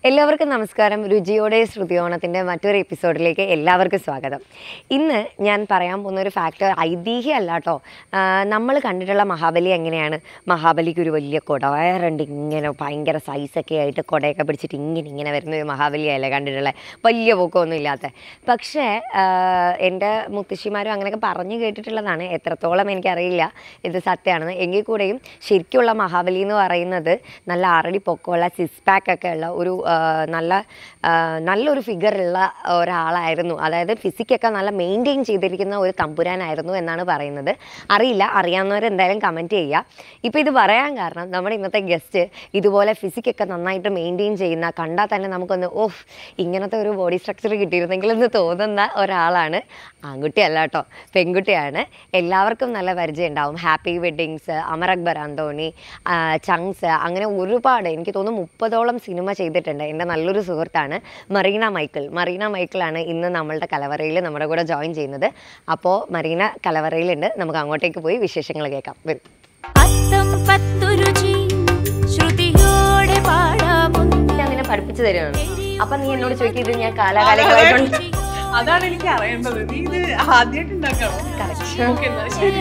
എല്ലാവർക്കും നമസ്കാരം രുചിയോടെ ശ്രുതിയോണത്തിൻ്റെ മറ്റൊരു എപ്പിസോഡിലേക്ക് എല്ലാവർക്കും സ്വാഗതം ഇന്ന് ഞാൻ പറയാൻ പോകുന്ന ഒരു ഫാക്ടർ ഐതിഹ്യമല്ല കേട്ടോ നമ്മൾ കണ്ടിട്ടുള്ള മഹാബലി എങ്ങനെയാണ് മഹാബലിക്ക് ഒരു വലിയ കുടവയറുണ്ട് ഇങ്ങനെ ഭയങ്കര സൈസൊക്കെ ആയിട്ട് കുടയൊക്കെ പിടിച്ചിട്ട് ഇങ്ങനെ ഇങ്ങനെ വരുന്ന ഒരു മഹാബലിയല്ലേ കണ്ടിട്ടുള്ളത് വലിയ പൊക്കമൊന്നും ഇല്ലാത്ത പക്ഷേ ആ, എൻ്റെ മുത്തശ്ശിമാരും അങ്ങനെയൊക്കെ പറഞ്ഞു കേട്ടിട്ടുള്ളതാണ് എത്രത്തോളം എനിക്കറിയില്ല ഇത് സത്യമാണെന്ന് എങ്കിൽ കൂടെയും ശരിക്കുള്ള മഹാബലി എന്ന് പറയുന്നത് നല്ല ആറടി പൊക്കമുള്ള സിക്സ് പാക്ക് ഒക്കെ ഉള്ള ഒരു ആ, നല്ല ആ, നല്ലൊരു ഫിഗറുള്ള ഒരാളായിരുന്നു അതായത് ഫിസിക്കൊക്കെ നല്ല മെയിൻറ്റെയിൻ ചെയ്തിരിക്കുന്ന ഒരു തമ്പുരാനായിരുന്നു എന്നാണ് പറയുന്നത് അറിയില്ല അറിയാവുന്നവർ എന്തായാലും കമൻറ്റ് ചെയ്യുക ഇപ്പോൾ ഇത് പറയാൻ കാരണം നമ്മുടെ ഇന്നത്തെ ഗസ്റ്റ് ഇതുപോലെ ഫിസിക്കൊക്കെ നന്നായിട്ട് മെയിൻറ്റെയിൻ ചെയ്യുന്ന കണ്ടാൽ തന്നെ നമുക്കൊന്ന് ഓഹ് ഇങ്ങനത്തെ ഒരു ബോഡി സ്ട്രക്ചർ കിട്ടിയിരുന്നെങ്കിൽ എന്ന് തോന്നുന്ന ഒരാളാണ് ആൺകുട്ടിയല്ല കേട്ടോ പെൺകുട്ടിയാണ് എല്ലാവർക്കും നല്ല പരിചയം ഉണ്ടാവും happy weddings Amar Akbar Anthony chunks അങ്ങനെ ഒരുപാട് എനിക്ക് തോന്നുന്നു മുപ്പതോളം സിനിമ ചെയ്തിട്ടുണ്ട് എൻ്റെ നല്ലൊരു സുഹൃത്താണ് മറീന മൈക്കിൾ മറീന മൈക്കിളാണ് ഇന്ന് നമ്മളുടെ കലവറയിൽ നമ്മുടെ കൂടെ ജോയിൻ ചെയ്യുന്നത് അപ്പോൾ മറീന കലവറയിലുണ്ട് നമുക്ക് അങ്ങോട്ടേക്ക് പോയി വിശേഷങ്ങൾ കേൾക്കാം വരും അത്തം പത്തു രുചി ശ്രുതിയോടെ പാടാമുന്ന ഞാൻ നിന്നെ പഠിപ്പിച്ചു തരുവാണ് അപ്പം നീ എന്നോട് ചോദിക്കുന്നത് ഞാൻ കാലാകാലങ്ങളായിട്ടുണ്ട് അതാണ് എനിക്ക് അറിയേണ്ടത് നീ ഇത് ആദ്യമായിട്ട് ഉണ്ടാക്കണോ ഓക്കെ എന്നാ ശരി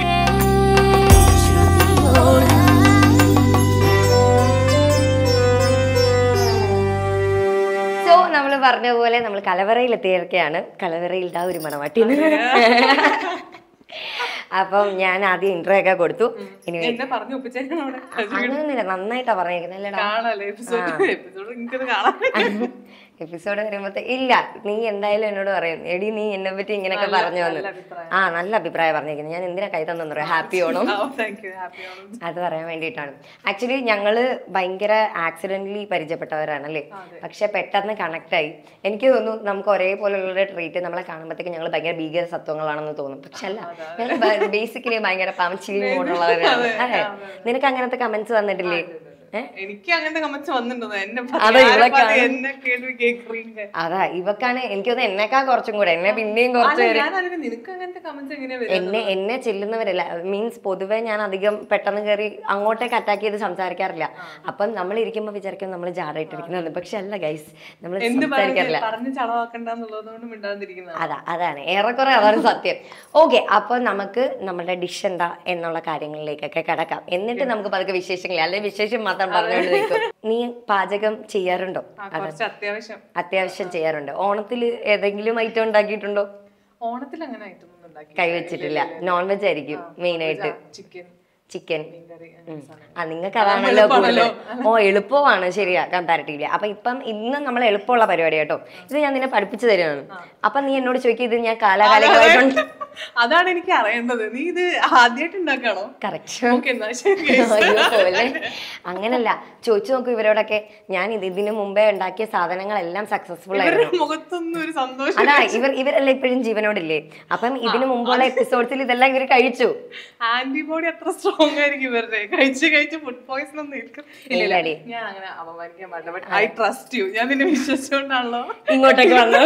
സോ നമ്മൾ പറഞ്ഞ പോലെ നമ്മൾ കലവറയിൽ എത്തിയിരിക്കുകയാണ് കലവറയിൽ ഇതാ ഒരു മണവാട്ടി അപ്പം ഞാൻ ആദ്യം ഇൻട്രോ ഒക്കെ കൊടുത്തു ഇനി എന്നെ പറഞ്ഞു ഒപ്പിച്ചേക്കണം അവിടെ അങ്ങനൊന്നുമില്ല നന്നായിട്ടാ പറഞ്ഞിരിക്കുന്നത് അല്ലേടാ കാണാല്ലേ എപ്പിസോഡ് എപ്പിസോഡ് എനിക്കത് കാണാം എപ്പിസോഡ് വരുമ്പോഴത്തെ ഇല്ല നീ എന്തായാലും എന്നോട് പറയും എടി നീ എന്നെ പറ്റി ഇങ്ങനെയൊക്കെ പറഞ്ഞു വന്നു നല്ല അഭിപ്രായം. ആ നല്ല അഭിപ്രായം പറഞ്ഞിരിക്കുന്നത് ഞാൻ എന്തിനാ കൈ തന്നു പറയാം happy Onam thank you happy Onam അത് പറയാൻ വേണ്ടിയിട്ടാണ് ആക്ച്വലി ഞങ്ങള് ഭയങ്കര ആക്സിഡന്റലി പരിചയപ്പെട്ടവരാണ് അല്ലേ പക്ഷെ പെട്ടെന്ന് കണക്ട് ആയി എനിക്ക് തോന്നുന്നു നമുക്ക് ഒരേപോലെയുള്ള ട്രീറ്റ് നമ്മളെ കാണുമ്പോഴത്തേക്ക് ഞങ്ങൾ ഭയങ്കര ഭീകര സത്വങ്ങളാണെന്ന് തോന്നും പക്ഷെ അല്ല ഞങ്ങൾ ബേസിക്കലി ഭയങ്കര പവൻചിലി മോഡുള്ളവരാണ് അതെ നിനക്ക് അങ്ങനത്തെ കമന്റ്സ് വന്നിട്ടില്ലേ ഏഹ് എനിക്ക് അങ്ങനത്തെ കമന്റ്സ് വന്നിട്ടുണ്ടോ എന്നെ അതെ, ഇവളൊക്കെ പതി എന്നെ കേട്ട് കേൾക്കറിയുക അതാ ഇവക്കാണ് എനിക്ക് തോന്നുന്നു എന്നെക്കാ കുറച്ചും കൂടെ എന്നെ പിന്നെയും കുറച്ച് പേര് ഞാൻ അറിയാം നിനക്ക് അങ്ങനത്തെ കമന്റ്സ് എങ്ങനെയാ വരുന്നത് എന്നെ എന്നെ ചെല്ലുന്നവരല്ല മീൻസ് പൊതുവെ ഞാൻ അധികം പെട്ടെന്ന് കയറി അങ്ങോട്ടേക്ക് അറ്റാക്ക് ചെയ്ത് സംസാരിക്കാറില്ല അപ്പം നമ്മൾ ഇരിക്കുമ്പോൾ വിചാരിക്കും നമ്മൾ ജാടായിട്ടിരിക്കുന്നത് പക്ഷെ അല്ല ഗൈസ് നമ്മൾ എന്ത് സംസാരിക്കാറില്ല പറഞ്ഞു പറഞ്ഞ് ചളവാക്കണ്ടെന്നുള്ളതുകൊണ്ട് മിണ്ടാതിരിക്കുന്നത് അതാ അതാണ് ഏറെക്കുറെ അതാണ് സത്യം ഓക്കെ അപ്പോൾ നമുക്ക് നമ്മുടെ ഡിഷ് എന്താ എന്നുള്ള കാര്യങ്ങളിലേക്കൊക്കെ കിടക്കാം എന്നിട്ട് നമുക്ക് പതുക്കെ വിശേഷങ്ങൾ അല്ലെങ്കിൽ വിശേഷം മാത്രം പറഞ്ഞുകൊണ്ട് നിൽക്കും നീ പാചകം ചെയ്യാറുണ്ടോ ആ കുറച്ച് അത്യാവശ്യം അത്യാവശ്യം ചെയ്യാറുണ്ട് ഓണത്തിൽ ഏതെങ്കിലും ഐറ്റം ഉണ്ടാക്കിയിട്ടുണ്ടോ ഓണത്തിൽ അങ്ങനെ ഐറ്റം ഒന്നും ഉണ്ടാക്കി കൈവച്ചിട്ടില്ല നോൺ വെജ് ആയിരിക്കും മെയിൻ ആയിട്ട് ചിക്കൻ ചിക്കൻ മീൻകറി ആ നിങ്ങൾക്ക് അതാണല്ലോ കൂടുതൽ ഓ എളുപ്പമാണ് ശരിയാ കമ്പാരിറ്റീവ്ലി അപ്പൊ ഇപ്പം ഇന്ന് നമ്മൾ എളുപ്പമുള്ള പരിപാടി കേട്ടോ ഇത് ഞാൻ നിന്നെ പഠിപ്പിച്ചു തരുവാണ് അപ്പൊ നീ എന്നോട് ചോദിക്കും ഇത് ഞാൻ കാലാകാലങ്ങളായിട്ടുണ്ട് അതാണ് എനിക്ക് അറിയേണ്ടത് നീ ഇത് ആദ്യമായിട്ട് ഉണ്ടാക്കണോ കറക്റ്റ് ഓക്കെ എന്നാ ശരി അയ്യോ പോലെ അങ്ങനല്ല ചോദിച്ചു നോക്കൂ ഇവരോടൊക്കെ ഞാൻ ഇത് ഇതിന് മുമ്പേ ഉണ്ടാക്കിയ സാധനങ്ങളെല്ലാം സക്സസ്ഫുൾ ആയിരുന്നു ഇവരുടെ മുഖത്തൊന്നും ഒരു സന്തോഷം അതാ ഇവർ ഇവരല്ല ഇപ്പോഴും ജീവനോടില്ലേ അപ്പം ഇതിന് മുമ്പുള്ള എപ്പിസോഡ്സിൽ ഇതെല്ലാം ഇവർ കഴിച്ചു ആന്റിബോഡി അത്ര സ്ട്രോങ് ആയിരിക്കും ഇവരുടെ കഴിച്ച് കഴിച്ച് ഫുഡ് പോയിസൺ ഒന്നും ഇരിക്കും ഇല്ല ഇല്ല ഇല്ലടി. ഞാൻ അങ്ങനെ അപമാനിക്കാൻ പാടില്ല ബട്ട് ഐ ട്രസ്റ്റ് യു ഞാൻ നിന്നെ വിശ്വസിച്ചുകൊണ്ടാണല്ലോ ഇങ്ങോട്ടേക്ക് വന്നു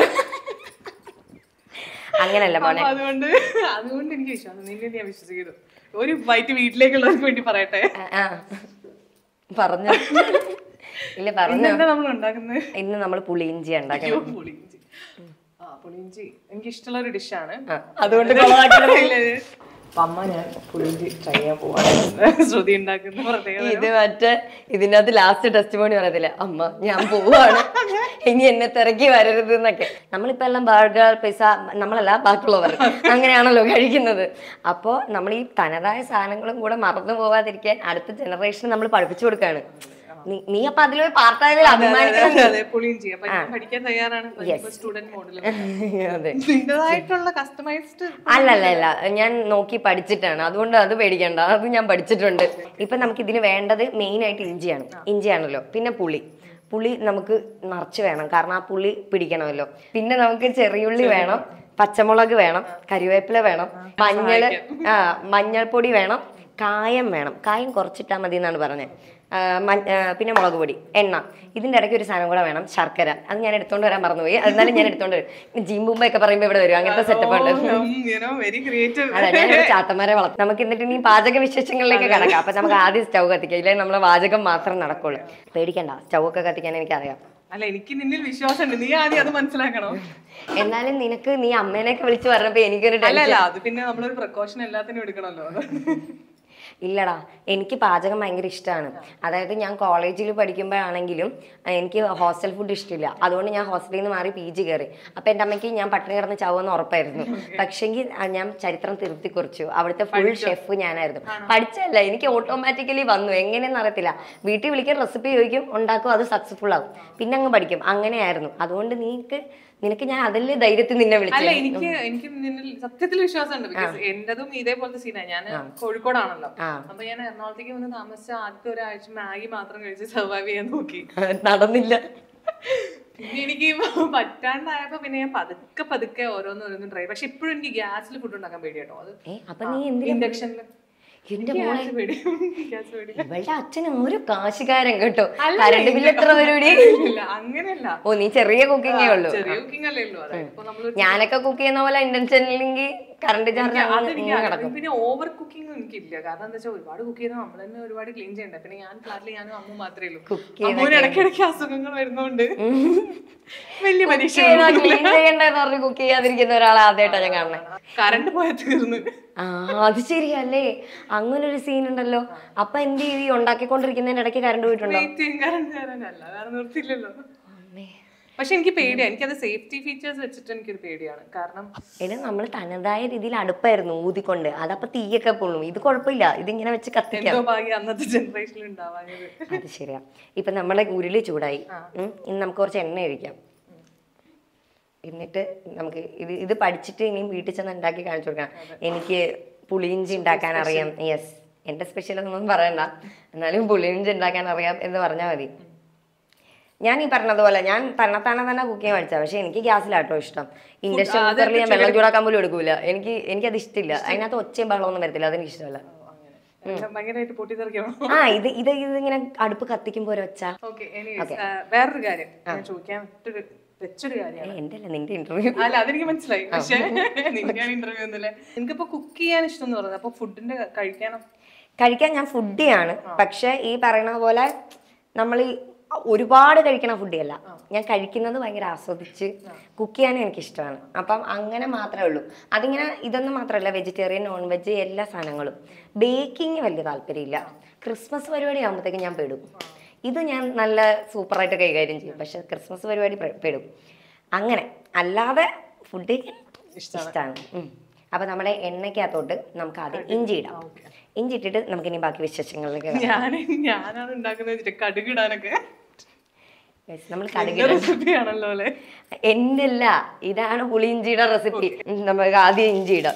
അങ്ങനല്ല മോനെ അപ്പൊ അതുകൊണ്ട് അതുകൊണ്ട് എനിക്ക് വിശ്വാസം നിന്നെ ഞാൻ വിശ്വസിക്കുന്നു ഒരു ബൈറ്റ് വീട്ടിലേക്കുള്ളവർക്ക് വേണ്ടി പറയട്ടെ ആ, ആ. പറഞ്ഞു ഇല്ല പറഞ്ഞു എന്താ നമ്മൾ ഉണ്ടാക്കുന്നത് ഇന്ന് നമ്മൾ പുളിയിഞ്ചി ഉണ്ടാക്കണം അയ്യോ പുളിയിഞ്ചി ആ പുളിയിഞ്ചി എനിക്ക് ഇഷ്ടമുള്ള ഒരു ഡിഷാണ് അതുകൊണ്ട് അപ്പൊ അമ്മ ഞാൻ പുളിയിഞ്ചി ട്രൈ ചെയ്യാൻ പോവാണ് ശ്രുതി ഉണ്ടാക്കുന്ന പ്രത്യേകത ഇത് മറ്റേ ഇതിന്റെ അകത്ത് ലാസ്റ്റ് ടെസ്റ്റ് മോണി പറയത്തില്ല അമ്മ ഞാൻ പോവാണ് ഇനി എന്നെ തിരക്കി വരരുത് എന്നൊക്കെ നമ്മളിപ്പോ എല്ലാം ബർഗർ പിസ നമ്മളല്ല ബാക്കിയുള്ളവർ അങ്ങനെയാണല്ലോ കഴിക്കുന്നത് അപ്പോൾ നമ്മൾ ഈ തനതായ സാധനങ്ങളും കൂടെ മറന്നു പോവാതിരിക്കാൻ അടുത്ത ജനറേഷന് നമ്മൾ പഠിപ്പിച്ചു കൊടുക്കാണ് നീ- നീ അപ്പൊ അതിലൊരു പാർട്ടായതിൽ അഭിമാനിക്കണം അതെ പുളിയിഞ്ചി അപ്പൊ ഞാൻ പഠിക്കാൻ തയ്യാറാണ് സ്റ്റുഡന്റ് മോഡൽ അതെ നിന്റേതായിട്ടുള്ള കസ്റ്റമൈസ്ഡ് അല്ലല്ല അല്ല ഞാൻ നോക്കി പഠിച്ചിട്ടാണ് അതുകൊണ്ട് അത് പേടിക്കണ്ട അത് ഞാൻ പഠിച്ചിട്ടുണ്ട് ഇപ്പൊ നമുക്ക് ഇതിന് വേണ്ടത് മെയിൻ ആയിട്ട് ഇഞ്ചിയാണ് ഇഞ്ചിയാണല്ലോ പിന്നെ പുളി പുളി നമുക്ക് നിറച്ച് വേണം കാരണം ആ പുളി പിടിക്കണമല്ലോ പിന്നെ നമുക്ക് ചെറിയുള്ളി വേണം പച്ചമുളക് വേണം കരിവേപ്പില വേണം മഞ്ഞൾ ആ മഞ്ഞൾപ്പൊടി വേണം കായം വേണം കായം കുറച്ചിട്ടാൽ മതി എന്നാണ് പറഞ്ഞത് ആ, മഞ്ഞ- ആ, പിന്നെ മുളക് പൊടി എണ്ണ ഇതിന്റെ ഇടയ്ക്ക് ഒരു സാധനം കൂടെ വേണം ശർക്കര അത് ഞാൻ എടുത്തോണ്ട് വരാൻ മറന്നുപോയി എന്നാലും ഞാൻ എടുത്തോണ്ട് വരും ജിംബുമ്പ ഒക്കെ പറയുമ്പോൾ ഇവിടെ വരും അങ്ങനത്തെ സെറ്റപ്പ് ഉണ്ട് വെരി ക്രിയേറ്റീവ് അതെ ഞാൻ ചാത്തമാരെ വളർത്തും നമുക്ക് എന്നിട്ട് ഇനി പാചക വിശേഷങ്ങളിലേക്ക് കിടക്കാം അപ്പൊ നമുക്ക് ആദ്യം സ്റ്റൗ കത്തിക്കാം ഇല്ലെങ്കിൽ നമ്മളെ വാചകം മാത്രം നടക്കുള്ളൂ പേടിക്കണ്ട സ്റ്റൗ ഒക്കെ കത്തിക്കാൻ എനിക്കറിയാം അല്ല എനിക്ക് നിന്നിൽ വിശ്വാസമുണ്ട് നീ ആദ്യം അത് മനസ്സിലാക്കണം എന്നാലും നിനക്ക് നീ അമ്മേനെയൊക്കെ വിളിച്ചു പറഞ്ഞപ്പോ എനിക്കൊരു അല്ല അല്ല അത് പിന്നെ നമ്മളൊരു പ്രിക്കോഷൻ എല്ലാത്തിനും എടുക്കണല്ലോ ഇല്ലടാ എനിക്ക് പാചകം ഭയങ്കര ഇഷ്ടമാണ് അതായത് ഞാൻ കോളേജിൽ പഠിക്കുമ്പോഴാണെങ്കിലും അഹ് എനിക്ക് ഹോസ്റ്റൽ ഫുഡ് ഇഷ്ടമില്ല അതുകൊണ്ട് ഞാൻ ഹോസ്റ്റലിൽ നിന്ന് മാറി പി ജി കയറി അപ്പം എൻ്റെ അമ്മയ്ക്ക് ഞാൻ പട്ടിണി കിടന്ന് ചാവുമെന്ന് ഉറപ്പായിരുന്നു പക്ഷെങ്കിൽ ഞാൻ ചരിത്രം തിരുത്തി കുറിച്ചു അവിടുത്തെ ഫുൾ ഷെഫ് ഞാനായിരുന്നു പഠിച്ചല്ല എനിക്ക് ഓട്ടോമാറ്റിക്കലി വന്നു എങ്ങനെയെന്ന് അറിയത്തില്ല വീട്ടിൽ വിളിക്കാൻ റെസിപ്പി ചോദിക്കും ഉണ്ടാക്കും അത് സക്സസ്ഫുൾ ആവും പിന്നെ അങ്ങ് പഠിക്കും അങ്ങനെയായിരുന്നു അതുകൊണ്ട് നിനക്ക് നിനക്ക് ഞാൻ അതല്ലേ ധൈര്യത്തിൽ നിന്നെ അല്ല വിളിച്ചത് എനിക്ക് എനിക്ക് നിന്നിൽ സത്യത്തിൽ വിശ്വാസമുണ്ട് ബിക്കോസ് എന്റതും ഇതേപോലത്തെ സീനാണ് ഞാൻ കോഴിക്കോടാണല്ലോ ആ. അപ്പൊ ഞാൻ എറണാകുളത്തേക്ക് വന്ന് താമസിച്ച ആദ്യത്തെ ഒരാഴ്ച മാഗി മാത്രം കഴിച്ച് സർവൈവ് ചെയ്യാൻ നോക്കി നടന്നില്ല പിന്നെ എനിക്ക് പറ്റാണ്ടായപ്പോ പിന്നെ ഞാൻ പതുക്കെ പതുക്കെ ഓരോന്ന് ഓരോന്നും ട്രൈ പക്ഷെ ഇപ്പോഴും എനിക്ക് ഗ്യാസിൽ ഫുഡ് ഉണ്ടാക്കാൻ പേടിയാട്ടോ അത് ഏ അപ്പൊ നീ എന്തിനാ ഇൻഡക്ഷനിൽ എന്റെ മോളെ ഗ്യാസ് പേടി ഗ്യാസ് പേടി ഇവളുടെ അച്ഛൻ ഒരു കാശുകാരൻ കേട്ടോ കറണ്ട് ബില്ല് എത്ര വരൂടി ഇല്ല അങ്ങനെയല്ല ഓ നീ ചെറിയ കുക്കിങ്ങേ ഉള്ളൂ ചെറിയ കുക്കിംഗ് അല്ലേ ഉള്ളൂ അതായത് ഇപ്പൊ നമ്മള് ഞാനൊക്കെ കുക്ക് ചെയ്യുന്ന പോലെ ഇന്റൻഷൻ ഇല്ലെങ്കിൽ കറണ്ട് ചാർജ് അതെനിക്ക് അറിയാം. പിന്നെ ഓവർ കുക്കിംഗ് എനിക്കില്ല കാരണം എന്താ വെച്ചാൽ ഒരുപാട് കുക്ക് ചെയ്താൽ നമ്മൾ തന്നെ ഒരുപാട് ക്ലീൻ ചെയ്യണ്ടേ പിന്നെ ഞാൻ ഫ്ലാറ്റിൽ ഞാനും അമ്മ മാത്രമേ ഉള്ളൂ അമ്മൂന് ഇടയ്ക്കിടയ്ക്ക് അസുഖങ്ങൾ വരുന്നോണ്ട് വലിയ പരീക്ഷ ക്ലീൻ ചെയ്യണ്ടെന്ന് പറഞ്ഞ് കുക്ക് ചെയ്യാതിരിക്കുന്ന ഒരാളെ ആദ്യമായിട്ടാണ് ഞാൻ കാണുന്നത് കറണ്ട് പോയാൽ തീർന്ന് ആ അത് ശരിയല്ലേ അങ്ങനെ ഒരു സീൻ ഉണ്ടല്ലോ അപ്പൊ എന്ത് ചെയ്ത് ഈ ഉണ്ടാക്കിക്കൊണ്ടിരിക്കുന്നതിന്റെ ഇടയ്ക്ക് കറണ്ട് പോയിട്ടുണ്ടോ വെയിറ്റ് ചെയ്യും കറണ്ട് തരാനല്ല വേറെ നിർത്തിയില്ലല്ലോ പക്ഷെ എനിക്ക് പേടിയാണ് എനിക്കത് സേഫ്റ്റി ഫീച്ചേഴ്സ് വെച്ചിട്ട് എനിക്കൊരു പേടിയാണ് കാരണം ഇത് നമ്മൾ തനതായ രീതിയിൽ അടുപ്പായിരുന്നു ഊതിക്കൊണ്ട് അതപ്പൊ തീയൊക്കെ പൊള്ളും ഇത് കുഴപ്പമില്ല ഇതിങ്ങനെ വെച്ച് കത്തിക്കാം എന്തോ ഭാഗ്യം അന്നത്തെ ജനറേഷനിൽ ഉണ്ടാവാഞ്ഞത് അത് ശരിയാ ഇപ്പൊ നമ്മളെ ഉരുളി ചൂടായി ഉം. ഇനി നമുക്ക് കുറച്ച് എണ്ണ ഒഴിക്കാം എന്നിട്ട് നമുക്ക് ഇത് ഇത് പഠിച്ചിട്ട് ഇനിയും വീട്ടിൽ ചെന്ന് ഉണ്ടാക്കി കാണിച്ചു കൊടുക്കണം എനിക്ക് പുളിയിഞ്ചി ഉണ്ടാക്കാൻ അറിയാം യെസ് എന്റെ സ്പെഷ്യൽ ഒന്നും പറയണ്ട എന്നാലും പുളിയിഞ്ചി ഉണ്ടാക്കാൻ അറിയാം എന്ന് പറഞ്ഞാൽ മതി ഞാൻ ഈ പറഞ്ഞതുപോലെ ഞാൻ തന്നെത്താനെ തന്നെ കുക്കിംഗ് പഠിച്ചത് പക്ഷെ എനിക്ക് ഗ്യാസിലാട്ടോ ഇഷ്ടം ഇൻഡക്ഷൻ കുക്കറിൽ ഞാൻ വെള്ളം ചൂടാക്കാൻ പോലും എടുക്കൂല എനിക്ക് എനിക്കത് ഇഷ്ടമില്ല അതിനകത്ത് ഒച്ചയും ബഹളമൊന്നും വരത്തില്ല അതെനിക്ക് ഇഷ്ടമല്ല എല്ലാം ഭയങ്കരമായിട്ട് പൊട്ടിത്തെറിക്കണം ആ ഇത് ഇത് ഇതിങ്ങനെ അടുപ്പ് കത്തിക്കുമ്പോ ഒരു ഒച്ച ഓക്കെ വേറൊരു കാര്യം ഞാൻ ചോദിക്കാൻ വിട്ടൊരു വെച്ചൊരു കാര്യമാണ് എന്റെ അല്ല നിന്റെ ഇന്റർവ്യൂ അല്ല അതെനിക്ക് മനസ്സിലായി പക്ഷേ നിനക്കാണ് ഇന്റർവ്യൂ ഒന്നുമില്ല നിനക്കിപ്പോ കുക്ക് ചെയ്യാൻ ഇഷ്ടം എന്ന് പറയുന്നത് അപ്പൊ ഫുഡിന്റെ കഴിക്കാനോ കഴിക്കാൻ ഞാൻ ഫുഡിയാണ് പക്ഷെ ഈ പറയുന്ന പോലെ നമ്മൾ ഈ ഒരുപാട് കഴിക്കണ ഫുഡിയല്ല ഞാൻ കഴിക്കുന്നത് ഭയങ്കര ആസ്വദിച്ച് കുക്ക് ചെയ്യാനും എനിക്ക് ഇഷ്ടമാണ് അപ്പം അങ്ങനെ മാത്രമേ ഉള്ളൂ അതിങ്ങനെ ഇതൊന്നും മാത്രമല്ല വെജിറ്റേറിയൻ നോൺ വെജ് എല്ലാ സാധനങ്ങളും ബേക്കിംഗ് വലിയ താല്പര്യമില്ല ക്രിസ്മസ് പരിപാടി ആകുമ്പോഴത്തേക്കും ഞാൻ പെടും ഇത് ഞാൻ നല്ല സൂപ്പറായിട്ട് കൈകാര്യം ചെയ്യും പക്ഷെ ക്രിസ്മസ് പരിപാടി പെ- പെടും അങ്ങനെ അല്ലാതെ ഫുഡ് ഇഷ്ടമാണ് അപ്പൊ നമ്മുടെ എണ്ണയ്ക്കകത്തോട്ട് നമുക്ക് ആദ്യം ഇഞ്ചി ഇടാം ഇഞ്ചി ഇട്ടിട്ട് നമുക്ക് ഇനി ബാക്കി വിശേഷങ്ങളിലേക്ക് വരാം. ഞാൻ ഞാനാണ് ഉണ്ടാക്കുന്നത് വെച്ചിട്ട് കടുകിടാനൊക്കെ Guys, നമ്മൾ കടുകിട റെസിപ്പി ആണല്ലോ അല്ലേ എൻ്റെ അല്ല ഇതാണ് പുളിയിഞ്ചിയുടെ റെസിപ്പി നമുക്ക് ആദ്യം ഇഞ്ചി ഇടാം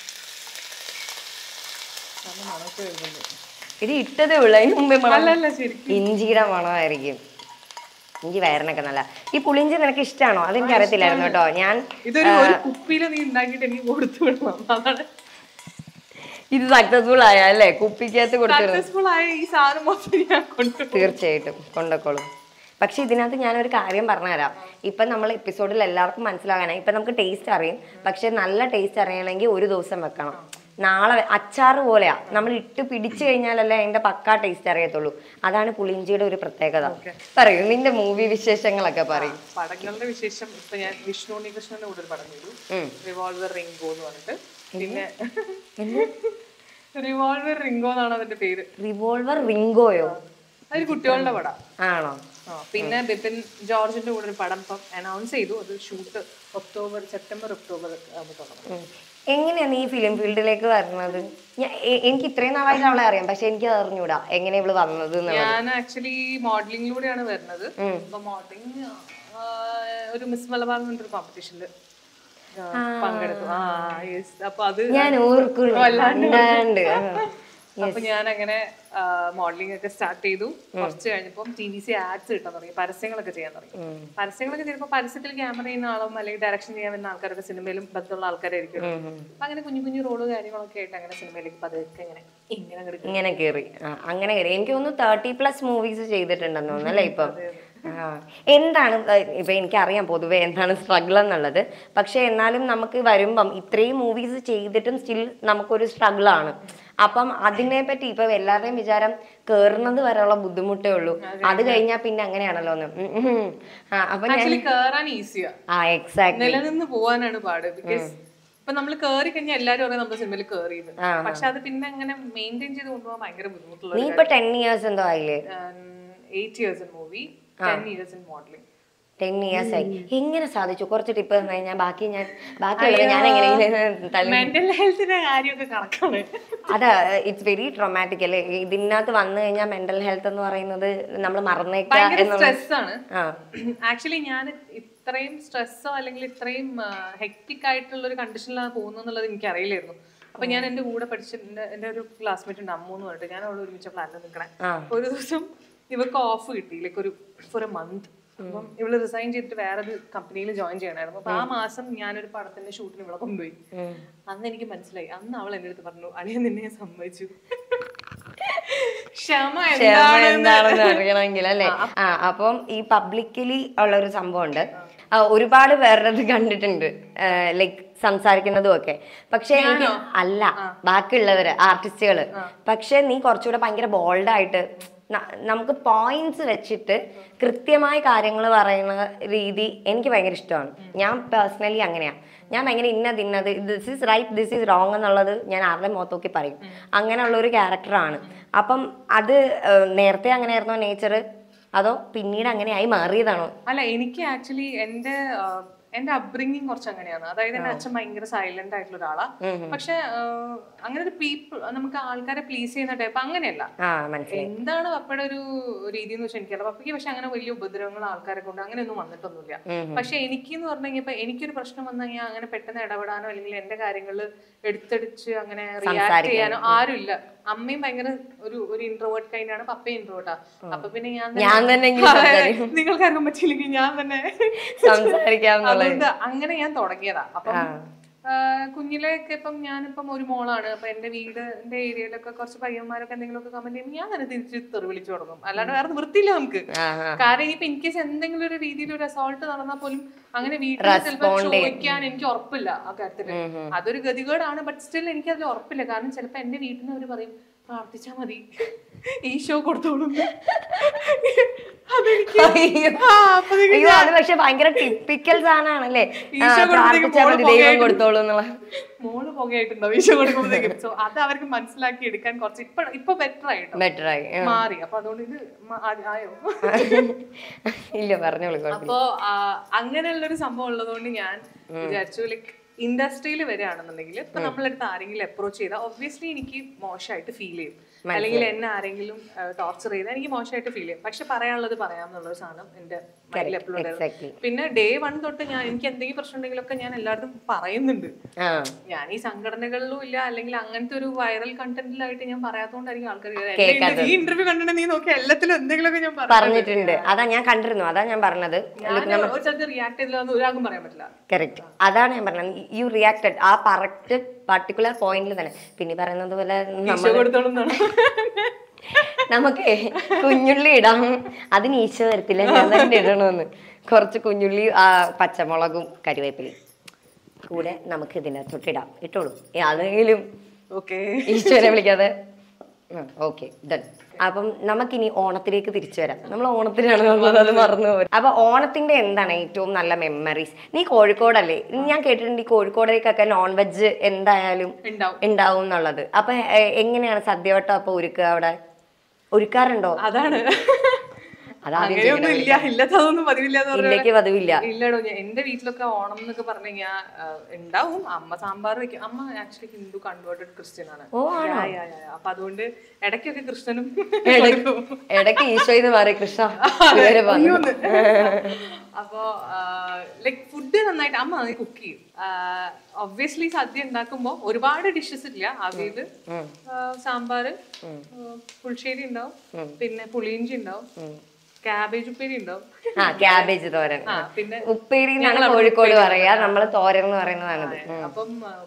ഇത് ഇട്ടതേ ഉള്ളൂ അതിന് മുമ്പേ മണം അല്ലല്ല ശരിക്കും ഇഞ്ചിയുടെ മണമായിരിക്കും ഇഞ്ചി വയറിനൊക്കെ നല്ല ഈ പുളിയിഞ്ചി നിനക്ക് ഇഷ്ടമാണോ അതെനിക്ക് അറിയത്തില്ലായിരുന്നു കേട്ടോ ഞാൻ ഇതൊരു ഒരു കുപ്പിയിൽ നീ ഉണ്ടാക്കിയിട്ട് എനിക്ക് കൊടുത്തു വിടണം അതാണ് ഇത് സക്സസ്ഫുൾ ആയ അല്ലേ കുപ്പിക്കകത്ത് കൊടുത്തിരുന്നു സക്സസ്ഫുൾ ആയ ഈ സാധനം മൊത്തം ഞാൻ കൊണ്ടുപോകും തീർച്ചയായിട്ടും കൊണ്ടോക്കോളും പക്ഷെ ഇതിനകത്ത് ഞാനൊരു കാര്യം പറഞ്ഞുതരാം ഇപ്പൊ നമ്മൾ എപ്പിസോഡിൽ എല്ലാവർക്കും മനസ്സിലാകാനായി ഇപ്പൊ നമുക്ക് ടേസ്റ്റ് അറിയും പക്ഷെ നല്ല ടേസ്റ്റ് അറിയണമെങ്കിൽ ഒരു ദിവസം വെക്കണം നാളെ വെ- അച്ചാറ് പോലെയാ നമ്മൾ ഇട്ട് പിടിച്ചു കഴിഞ്ഞാലല്ലേ അതിന്റെ പക്കാ ടേസ്റ്റ് അറിയത്തുള്ളൂ അതാണ് പുളിയിഞ്ചിയുടെ ഒരു പ്രത്യേകത പറയൂ നിന്റെ മൂവി വിശേഷങ്ങളൊക്കെ പറയും പടങ്ങളുടെ വിശേഷം ഇപ്പൊ ഞാൻ വിഷ്ണു ഉണ്ണികൃഷ്ണന്റെ കൂടെ ഒരു പടം ചെയ്തു റിവോൾവർ റിംഗോ എന്ന് പറഞ്ഞിട്ട് പിന്നെ റിവോൾവർ റിംഗോ എന്നാണ് അതിന്റെ പേര് റിവോൾവർ റിംഗോയോ അതൊരു കുട്ടികളുടെ പടം ആണോ ആ, പിന്നെ ബിപിൻ ജോർജിന്റെ കൂടെ ഒരു പടം ഇപ്പം അനൗൺസ് ചെയ്തു അത് ഷൂട്ട് ഒക്ടോബർ സെപ്റ്റംബർ ഒക്ടോബർ ആകുമ്പോൾ തുടങ്ങും ഉം. എങ്ങനെയാ നീ ഫിലിം ഫീൽഡിലേക്ക് വരുന്നത് ഞാൻ എ- എനിക്ക് ഇത്രയും നാളായിട്ട് അവളെ അറിയാം പക്ഷെ എനിക്ക് അത് അറിഞ്ഞൂടാ എങ്ങനെ ഇവള് വന്നത് എന്നുള്ളത് ഞാൻ ആക്ച്വലി മോഡലിംഗിലൂടെയാണ് വരുന്നത് അപ്പൊ മോഡലിംഗ് ഒരു മിസ് മലബാർ എന്ന് പറഞ്ഞൊരു കോമ്പറ്റീഷനിൽ പങ്കെടുത്തു ആ യെസ് അപ്പൊ അത് ഞാൻ ഓർക്കുന്നു കണ്ടാണ്ട് ആ. അപ്പൊ ഞാൻ അങ്ങനെ മോഡലിംഗ് ഒക്കെ സ്റ്റാർട്ട് ചെയ്തു കുറച്ച് കഴിഞ്ഞപ്പം ടി വി സി ആഡ്സ് കിട്ടാൻ തുടങ്ങി പരസ്യങ്ങളൊക്കെ ചെയ്യാൻ തുടങ്ങി പരസ്യങ്ങളൊക്കെ ചെയ്യുമ്പോൾ പരസ്യത്തിൽ ക്യാമറ ചെയ്യുന്ന ആളും അല്ലെങ്കിൽ ഡയറക്ഷൻ ചെയ്യാൻ വരുന്ന ആൾക്കാരൊക്കെ സിനിമയിലും ബന്ധമുള്ള ആൾക്കാരായിരിക്കും അപ്പൊ അങ്ങനെ കുഞ്ഞു കുഞ്ഞു റോള് കാര്യങ്ങളൊക്കെ ആയിട്ട് അങ്ങനെ സിനിമയിലേക്ക് പതുക്കെ ഇങ്ങനെ ഇങ്ങനെ അങ്ങട് ഇങ്ങനെ കേറി ആ അങ്ങനെ കേറി എനിക്ക് തോന്നുന്നു തേർട്ടി പ്ലസ് മൂവീസ് ചെയ്തിട്ടുണ്ടെന്ന് തോന്നുന്നു അല്ലേ ഇപ്പം ആ. എന്താണ് ഏഹ് ഇപ്പൊ എനിക്കറിയാം പൊതുവെ എന്താണ് സ്ട്രഗിൾ എന്നുള്ളത് പക്ഷെ എന്നാലും നമുക്ക് വരുമ്പം ഇത്രയും മൂവീസ് ചെയ്തിട്ടും സ്റ്റിൽ നമുക്കൊരു സ്ട്രഗിൾ ആണ് അപ്പം അതിനെ പറ്റി ഇപ്പൊ എല്ലാവരുടെയും വിചാരം കേറുന്നത് വരെയുള്ള ബുദ്ധിമുട്ടേ ഉള്ളൂ അത് കഴിഞ്ഞാൽ പിന്നെ അങ്ങനെയാണല്ലോ ഒന്ന് ഉം, ഉം. ആ, അപ്പൊ ഞാൻ ആക്ച്വലി കേറാൻ ഈസിയാ ആ എക്സാക്ട് നിലനിന്ന് പോവാനാണ് പാട് ബിക്കോസ് ഇപ്പൊ നമ്മൾ കേറി കഴിഞ്ഞാൽ എല്ലാരും പറയും നമ്മുടെ സിനിമയിൽ കേറിയെന്ന് പക്ഷെ അത് പിന്നെ അങ്ങനെ മെയിൻറ്റെയിൻ ചെയ്ത് കൊണ്ടുപോകാൻ ഭയങ്കര ബുദ്ധിമുട്ടുള്ള നീ ഇപ്പൊ ടെൻ ഇയേഴ്സ് എന്തോ ആയില്ലേ eight years in movie ten years in modelling ten years ആയി എങ്ങനെ സാധിച്ചു കുറച്ച് ടിപ്പ് തന്നെ ഞാൻ ബാക്കി ഞാൻ ബാക്കിയുള്ളത് ഞാൻ എങ്ങനെയെങ്കിലും തള്ളി മെന്റൽ ഹെൽത്തിന്റെ കാര്യമൊക്കെ കണക്കാണ് അതാ ഇറ്റ്സ് വെരി ട്രോമാറ്റിക് അല്ലേ ഇതിനകത്ത് വന്നു കഴിഞ്ഞാൽ മെന്റൽ ഹെൽത്ത് എന്ന് പറയുന്നത് നമ്മൾ മറന്നേക്കുക ഭയങ്കര എന്നുള്ള സ്ട്രെസ് ആണ് ആ ആക്ച്വലി ഞാൻ ഇത്രയും സ്ട്രെസ്സോ അല്ലെങ്കിൽ ഇത്രയും ഹെക്ടിക് ആയിട്ടുള്ള ഒരു കണ്ടീഷനിലാണ് പോകുന്നത് എന്നുള്ളത് എനിക്ക് അറിയില്ലായിരുന്നു അപ്പൊ ഞാൻ എന്റെ കൂടെ പഠിച്ച എന്റെ- എന്റെ ഒരു ക്ലാസ്മേറ്റ് ഉണ്ട് അമ്മു എന്ന് പറഞ്ഞിട്ട് ഞാൻ അവള് ഒരുമിച്ച പ്ലാനിൽ നിൽക്കണേ ഒരു ദിവസം ഇവർക്ക് ഓഫ് കിട്ടി ലൈക്ക് ഒരു ഫോർ എ മന്ത് അപ്പം ഇവള് റിസൈൻ ചെയ്തിട്ട് വേറെ ഒരു കമ്പനിയിൽ ജോയിൻ ചെയ്യണമായിരുന്നു അപ്പൊ ആ മാസം ഞാനൊരു പടത്തിന്റെ ഷൂട്ടിന് ഇവളെ കൊണ്ടുപോയി അന്ന് എനിക്ക് മനസ്സിലായി അന്ന് അവൾ എന്റെ അടുത്ത് പറഞ്ഞു അളിയ നിന്നെ ഞാൻ സമ്മതിച്ചു ക്ഷമ ക്ഷമ എന്താണെന്ന് എന്താണെന്ന് അറിയണമെങ്കിൽ അല്ലേ ആ അപ്പം ഈ പബ്ലിക്കലി ഉള്ള ഒരു സംഭവം ഉണ്ട് ആ, ഒരുപാട് പേരുടെ കണ്ടിട്ടുണ്ട് ലൈക്ക് സംസാരിക്കുന്നതും ഒക്കെ പക്ഷെ എനിക്ക് അല്ല ബാക്കിയുള്ളവര് ആർട്ടിസ്റ്റുകള് പക്ഷെ നീ കുറച്ചുകൂടെ ഭയങ്കര ബോൾഡായിട്ട് നമുക്ക് പോയിന്റ്സ് വെച്ചിട്ട് കൃത്യമായ കാര്യങ്ങൾ പറയുന്ന രീതി എനിക്ക് ഭയങ്കര ഇഷ്ടമാണ് ഞാൻ പേഴ്സണലി അങ്ങനെയാണ് ഞാൻ ഭയങ്കര ഇന്നത് ഇന്നത് this is right this is wrong എന്നുള്ളത് ഞാൻ ആരുടെ മുഖത്ത് നോക്കി പറയും അങ്ങനെയുള്ള ഒരു ക്യാരക്ടറാണ് അപ്പം അത് ഏഹ്, നേരത്തെ അങ്ങനെയായിരുന്നോ നേച്ചർ അതോ പിന്നീട് അങ്ങനെയായി മാറിയതാണോ അല്ല എനിക്ക് ആക്ച്വലി എന്റെ ആ, എന്റെ അപ്ബ്രിങ്ങിങ് കുറച്ച് അങ്ങനെയാണ് അതായത് എന്റെ അച്ഛൻ ഭയങ്കര സൈലന്റ് ആയിട്ടുള്ള ഒരാളാ പക്ഷെ ആ, അങ്ങനെ ഒരു പീപ്പിൾ നമുക്ക് ആൾക്കാരെ പ്ലീസ് ചെയ്യുന്ന ടൈപ്പ് അങ്ങനെയല്ല ആ മനസ്സിലായി എന്താണ് പപ്പയുടെ ഒരു രീതി എന്ന് വെച്ചാൽ എനിക്കല്ല പപ്പയ്ക്ക് പക്ഷെ അങ്ങനെ വലിയ ഉപദ്രവങ്ങൾ ആൾക്കാരെ കൊണ്ട് അങ്ങനെയൊന്നും വന്നിട്ടൊന്നുമില്ല പക്ഷെ എനിക്ക് എന്ന് പറഞ്ഞു കഴിഞ്ഞപ്പോ എനിക്കൊരു പ്രശ്നം വന്നു കഴിഞ്ഞാൽ അങ്ങനെ പെട്ടെന്ന് ഇടപെടാനോ അല്ലെങ്കിൽ എന്റെ കാര്യങ്ങളിൽ എടുത്തടിച്ച് അങ്ങനെ റിയാക്ട് ചെയ്യാനോ ആരുമില്ല അമ്മയും ഭയങ്കര ഒരു ഒരു ഇൻട്രോവേർട്ട് കൈൻഡാണ് പപ്പയും ഇൻട്രോവേർട്ടാ അപ്പൊ പിന്നെ ഞാൻ തന്നെ- ഞാൻ തന്നെ എങ്കിലും അതെ, സംസാരിക്കും. നിങ്ങൾക്ക് അറിയാൻ പറ്റിയില്ലെങ്കിൽ ഞാൻ തന്നെ സംസാരിക്കാമെന്നുള്ളത് അതുകൊണ്ട് അങ്ങനെ ഞാൻ തുടങ്ങിയതാ അപ്പം ആ, കുഞ്ഞിലെയൊക്കെ ഇപ്പം ഞാനിപ്പം ഒരു മോളാണ് അപ്പൊ എന്റെ വീടിന്റെ ഏരിയയിലൊക്കെ കുറച്ച് പയ്യന്മാരൊക്കെ എന്തെങ്കിലുമൊക്കെ കമന്റ് ചെയ്യുമ്പോൾ ഞാൻ തന്നെ തിരിച്ച് തെറി വിളിച്ചു തുടങ്ങും അല്ലാണ്ട് വേറെ നിവൃത്തിയില്ല നമുക്ക് ആ, ആ. കാരണം ഇപ്പൊ ഇൻ കേസ് എന്തെങ്കിലും ഒരു രീതിയിൽ ഒരു അസോൾട്ട് നടന്നാൽ പോലും അങ്ങനെ വീട്ടിൽ ചിലപ്പോൾ ചോദിക്കാൻ എനിക്ക് ഉറപ്പില്ല ആ കാര്യത്തില് അതൊരു ഗതികേടാണ് ബട്ട് സ്റ്റിൽ എനിക്ക് അതിൽ ഉറപ്പില്ല കാരണം ചിലപ്പോ എന്റെ വീട്ടിൽ നിന്ന് അവർ പറയും പ്രാർത്ഥിച്ചാ മതി ഈശോ കൊടുത്തോളും അതെനിക്ക് അയ്യോ. ആ, അപ്പൊ നിങ്ങൾ അയ്യോ അത് പക്ഷെ ഭയങ്കര ടിപ്പിക്കൽ സാധനമാണല്ലേ ഈശോ കൊടുത്തേക്ക് പ്രാർത്ഥിച്ചാൽ മതി മോള് ദൈവം പുകയായിട്ട് കൊടുത്തോളൂ എന്നുള്ള മോള് പുകയായിട്ടുണ്ടാവും ഈശോ കൊടുക്കുമ്പോഴത്തേക്കും സോ അത് അവർക്ക് മനസ്സിലാക്കി എടുക്കാൻ കുറച്ച് ഇപ്പൊ ഇപ്പൊ ബെറ്റർ ആയിട്ടോ ബെറ്റർ ആയി ആ. മാറി അപ്പൊ അതുകൊണ്ട് ഇത് മ- ആ- ആയോ ഇല്ല പറഞ്ഞോളൂ കുഴപ്പമില്ല. അപ്പോ ആ, അങ്ങനെയുള്ളൊരു സംഭവം ഉള്ളതുകൊണ്ട് ഞാൻ വിചാരിച്ചു ലൈക്ക് ഇൻഡസ്ട്രിയിൽ വരികയാണെന്നുണ്ടെങ്കിൽ ഇപ്പൊ നമ്മളെടുത്ത് ആരെങ്കിലും അപ്രോച്ച് ചെയ്താൽ ഒബ്വിയസ്ലി എനിക്ക് മോശമായിട്ട് ഫീൽ ചെയ്യും അല്ലെങ്കിൽ എന്നെ ആരെങ്കിലും ടോർച്ചർ ചെയ്താൽ എനിക്ക് മോശമായിട്ട് ഫീൽ ചെയ്യും പക്ഷെ പറയാനുള്ളത് പറയാമെന്നുള്ള ഒരു സാധനം എന്റെ മൈൻഡിൽ എപ്പോഴും Exactly. പിന്നെ ഡേ വൺ തൊട്ട് ഞാൻ എനിക്ക് എന്തെങ്കിലും പ്രശ്നം ഉണ്ടെങ്കിലൊക്കെ ഞാൻ എല്ലായിടത്തും പറയുന്നുണ്ട് ആ ഞാൻ ഈ സംഘടനകളിലും ഇല്ല അല്ലെങ്കിൽ അങ്ങനത്തെ ഒരു വൈറൽ കണ്ടന്റിലായിട്ട് ഞാൻ പറയാത്തോണ്ടായിരിക്കും ആൾക്കാർ കേൾക്കാത്തത്. ഈ ഇന്റർവ്യൂ കണ്ടിട്ട് നീ നോക്കി എല്ലാത്തിലും എന്തെങ്കിലുമൊക്കെ ഞാൻ പറഞ്ഞു പറഞ്ഞിട്ടുണ്ട് അതാ ഞാൻ കണ്ടിരുന്നു അതാ ഞാൻ പറഞ്ഞത് ഞാൻ ഒരു സ്ഥലത്ത് റിയാക്ട് ചെയ്തില്ല ഒരാൾക്കും പറയാൻ പറ്റില്ല കറക്റ്റ് അതാണ് ഞാൻ പറഞ്ഞത് യു റിയാക്റ്റഡ് ആ കറക്റ്റ് പർട്ടിക്കുലർ പോയിന്റിൽ തന്നെ പിന്നെ ഈ പറയുന്നത് പോലെ ഈശോ നമ്മൾ കൊടുത്തോളും എന്നാണ്. നമുക്ക് കുഞ്ഞുള്ളി ഇടാം അതിന് ഈശോ വരത്തില്ല ഞാൻ തന്നെ ഇടണമെന്ന് കുറച്ച് കുഞ്ഞുള്ളി ആ പച്ചമുളകും കരിവേപ്പിലയും കൂടെ നമുക്ക് ഇതിനകത്തോട്ട് ഇടാം ഇട്ടോളൂ ഏ, അതെങ്കിലും ഓക്കേ ഈശോനെ വിളിക്കാതെ ഓക്കെ ഡൺ അപ്പം നമുക്കിനി ഓണത്തിലേക്ക് തിരിച്ചു വരാം നമ്മൾ ഓണത്തിനാണ് വന്നത് അത് മറന്നു പോയി അപ്പൊ ഓണത്തിന്റെ എന്താണ് ഏറ്റവും നല്ല മെമ്മറീസ് നീ കോഴിക്കോടല്ലേ ഞാൻ കേട്ടിട്ടുണ്ട് ഈ കോഴിക്കോടേക്കൊക്കെ നോൺ വെജ് എന്തായാലും ഉണ്ടാവും ഉണ്ടാവും എന്നുള്ളത് അപ്പൊ എ- എങ്ങനെയാണ് സദ്യവട്ടം അപ്പൊ ഒരുക്കുക അവിടെ ഒരുക്കാറുണ്ടോ അതാണ് അതാദ്യം അങ്ങനെയൊന്നും ഇല്ല ഇല്ലാത്തതൊന്നും പതിവില്ല എന്ന് പറഞ്ഞാൽ ഇല്ലേക്ക് പതിവില്ല ഇല്ലടോ ഞാൻ എന്റെ വീട്ടിലൊക്കെ ഓണം എന്നൊക്കെ പറഞ്ഞു കഴിഞ്ഞാൽ ഉണ്ടാവും അമ്മ സാമ്പാർ വെക്കും അമ്മ ആക്ച്വലി ഹിന്ദു കൺവേർട്ടഡ് ക്രിസ്ത്യൻ ആണ് ഓ, യാ, യാ, യാ, യാ. അപ്പൊ അതുകൊണ്ട് ഇടയ്ക്കൊക്കെ ക്രിസ്ത്യനും ഇടയ്ക്ക് ഇടയ്ക്ക് ഈശോ ഇത് മാറി കൃഷ്ണ ഇതുവരെ വന്നു. അപ്പോ ലൈക് ഫുഡ് നന്നായിട്ട് അമ്മ നന്നായി കുക്ക് ചെയ്യും ഒബ്വിയസ്ലി സദ്യ ഉണ്ടാക്കുമ്പോ ഒരുപാട് ഡിഷസ് ഇല്ല അവിയല് സാമ്പാർ പുളിശ്ശേരി ഉണ്ടാവും പിന്നെ പുളിയിഞ്ചി ഉണ്ടാവും ക്യാബേജ് ഉപ്പേരി ഉണ്ടാവും ആ ക്യാബേജ് തോരൻ ആ പിന്നെ ഉപ്പേരി എന്നാണ് കോഴിക്കോട് പറയാ നമ്മള് തോരൻ എന്ന് പറയുന്നതാണത് അപ്പം ആ,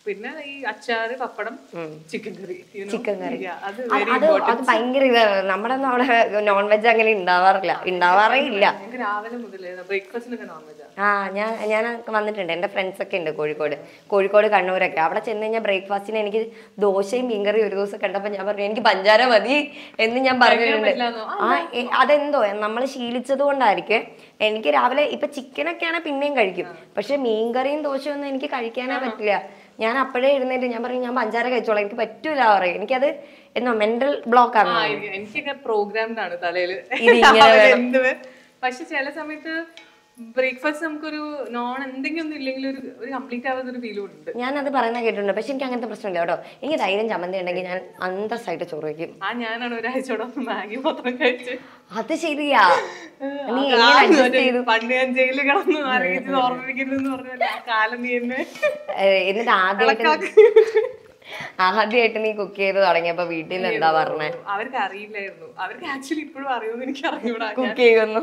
പിന്നെ ഈ അച്ചാറ് പപ്പടം chicken curry you know? Chicken curry Yeah, അത് അത് very അത് അത് ഭയങ്കര ഇതാണ് നമ്മുടെ ഒന്നും അവിടെ നോൺ വെജ് അങ്ങനെ ഉണ്ടാവാറില്ല ഉണ്ടാവാറേ ഇല്ല ഞങ്ങൾക്ക് രാവിലെ മുതലേ ബ്രേക്ക്ഫാസ്റ്റിനൊക്കെ നോൺ വെജാ ആ ഞാൻ ഞാൻ വന്നിട്ടുണ്ട് എൻ്റെ ഫ്രണ്ട്സ് ഒക്കെ ഉണ്ട് കോഴിക്കോട് കോഴിക്കോട് കണ്ണൂരൊക്കെ അവിടെ ചെന്ന് കഴിഞ്ഞാൽ ബ്രേക്ക്ഫാസ്റ്റിന് എനിക്ക് ദോശയും മീൻകറിയും ഒരു ദിവസം കണ്ടപ്പോൾ ഞാൻ പറഞ്ഞു എനിക്ക് പഞ്ചാര മതി എന്ന് ഞാൻ പറഞ്ഞിട്ടുണ്ട് പറ്റില്ലാന്നോ? ആ എ- അതെന്തോ നമ്മൾ ശീലിച്ചത് കൊണ്ടായിരിക്കും എനിക്ക് രാവിലെ ഇപ്പൊ ചിക്കനൊക്കെയാണ് പിന്നെയും കഴിക്കും പക്ഷെ മീൻകറിയും ദോശയും ഒന്നും എനിക്ക് കഴിക്കാനേ പറ്റില്ല ഞാൻ അപ്പോഴേ ഇരുന്നിട്ട് ഞാൻ പറയും ഞാൻ പഞ്ചാര കഴിച്ചോളാം എനിക്ക് പറ്റൂല പറയും എനിക്കത് എന്നോ മെന്റൽ ബ്ലോക്ക് ആണ് ആ, എനിക്ക് എനിക്കൊക്കെ പ്രോഗ്രാംഡ് ആണ് തലയില് ഇതിങ്ങനെ രാവിലെ എന്ത് വേ- പക്ഷെ ചില സമയത്ത് ബ്രേക്ക്ഫാസ്റ്റ് നമുക്കൊരു നോൺ എന്തെങ്കിലും ഒന്നും ഇല്ലെങ്കിൽ ഒരു ഒരു കംപ്ലീറ്റ് ആവുന്ന ഒരു ഫീലും ഉണ്ട് ഞാനത് പറയുന്ന കേട്ടിട്ടുണ്ട് പക്ഷെ എനിക്ക് അങ്ങനത്തെ പ്രശ്നമില്ല കേട്ടോ എനിക്ക് ധൈര്യം ചമ്മന്തി ഉണ്ടെങ്കിൽ ഞാൻ അന്തസ്സായിട്ട് ചോറ് വയ്ക്കും ആ ഞാനാണ് ഒരാഴ്ചയോടെ ഒന്ന് മാഗി മാത്രം കഴിച്ച് അത് ശരിയാ നീ ആ എങ്ങനെ കാലം adjust ഒരു ചെയ്തു? പണ്ട് ഞാൻ ജയിലിൽ കിടന്ന് ആരെങ്കിലും ഓർമ്മിപ്പിക്കുന്നു എന്ന് പറഞ്ഞാൽ ആ കാലം നീ എന്നെ ഏഹ് എന്നിട്ട് ആദ്യമായിട്ട് ആദ്യമായിട്ട് നീ കുക്ക് ചെയ്ത് തുടങ്ങിയപ്പോ വീട്ടിൽ നിന്ന് എന്താ പറഞ്ഞേ അവർക്ക് അറിയില്ലായിരുന്നു അവർക്ക് ആക്ച്വലി ഇപ്പോഴും അറിയുമെന്ന് എനിക്ക് അറിഞ്ഞൂടാ കുക്ക് ചെയ്യുന്നു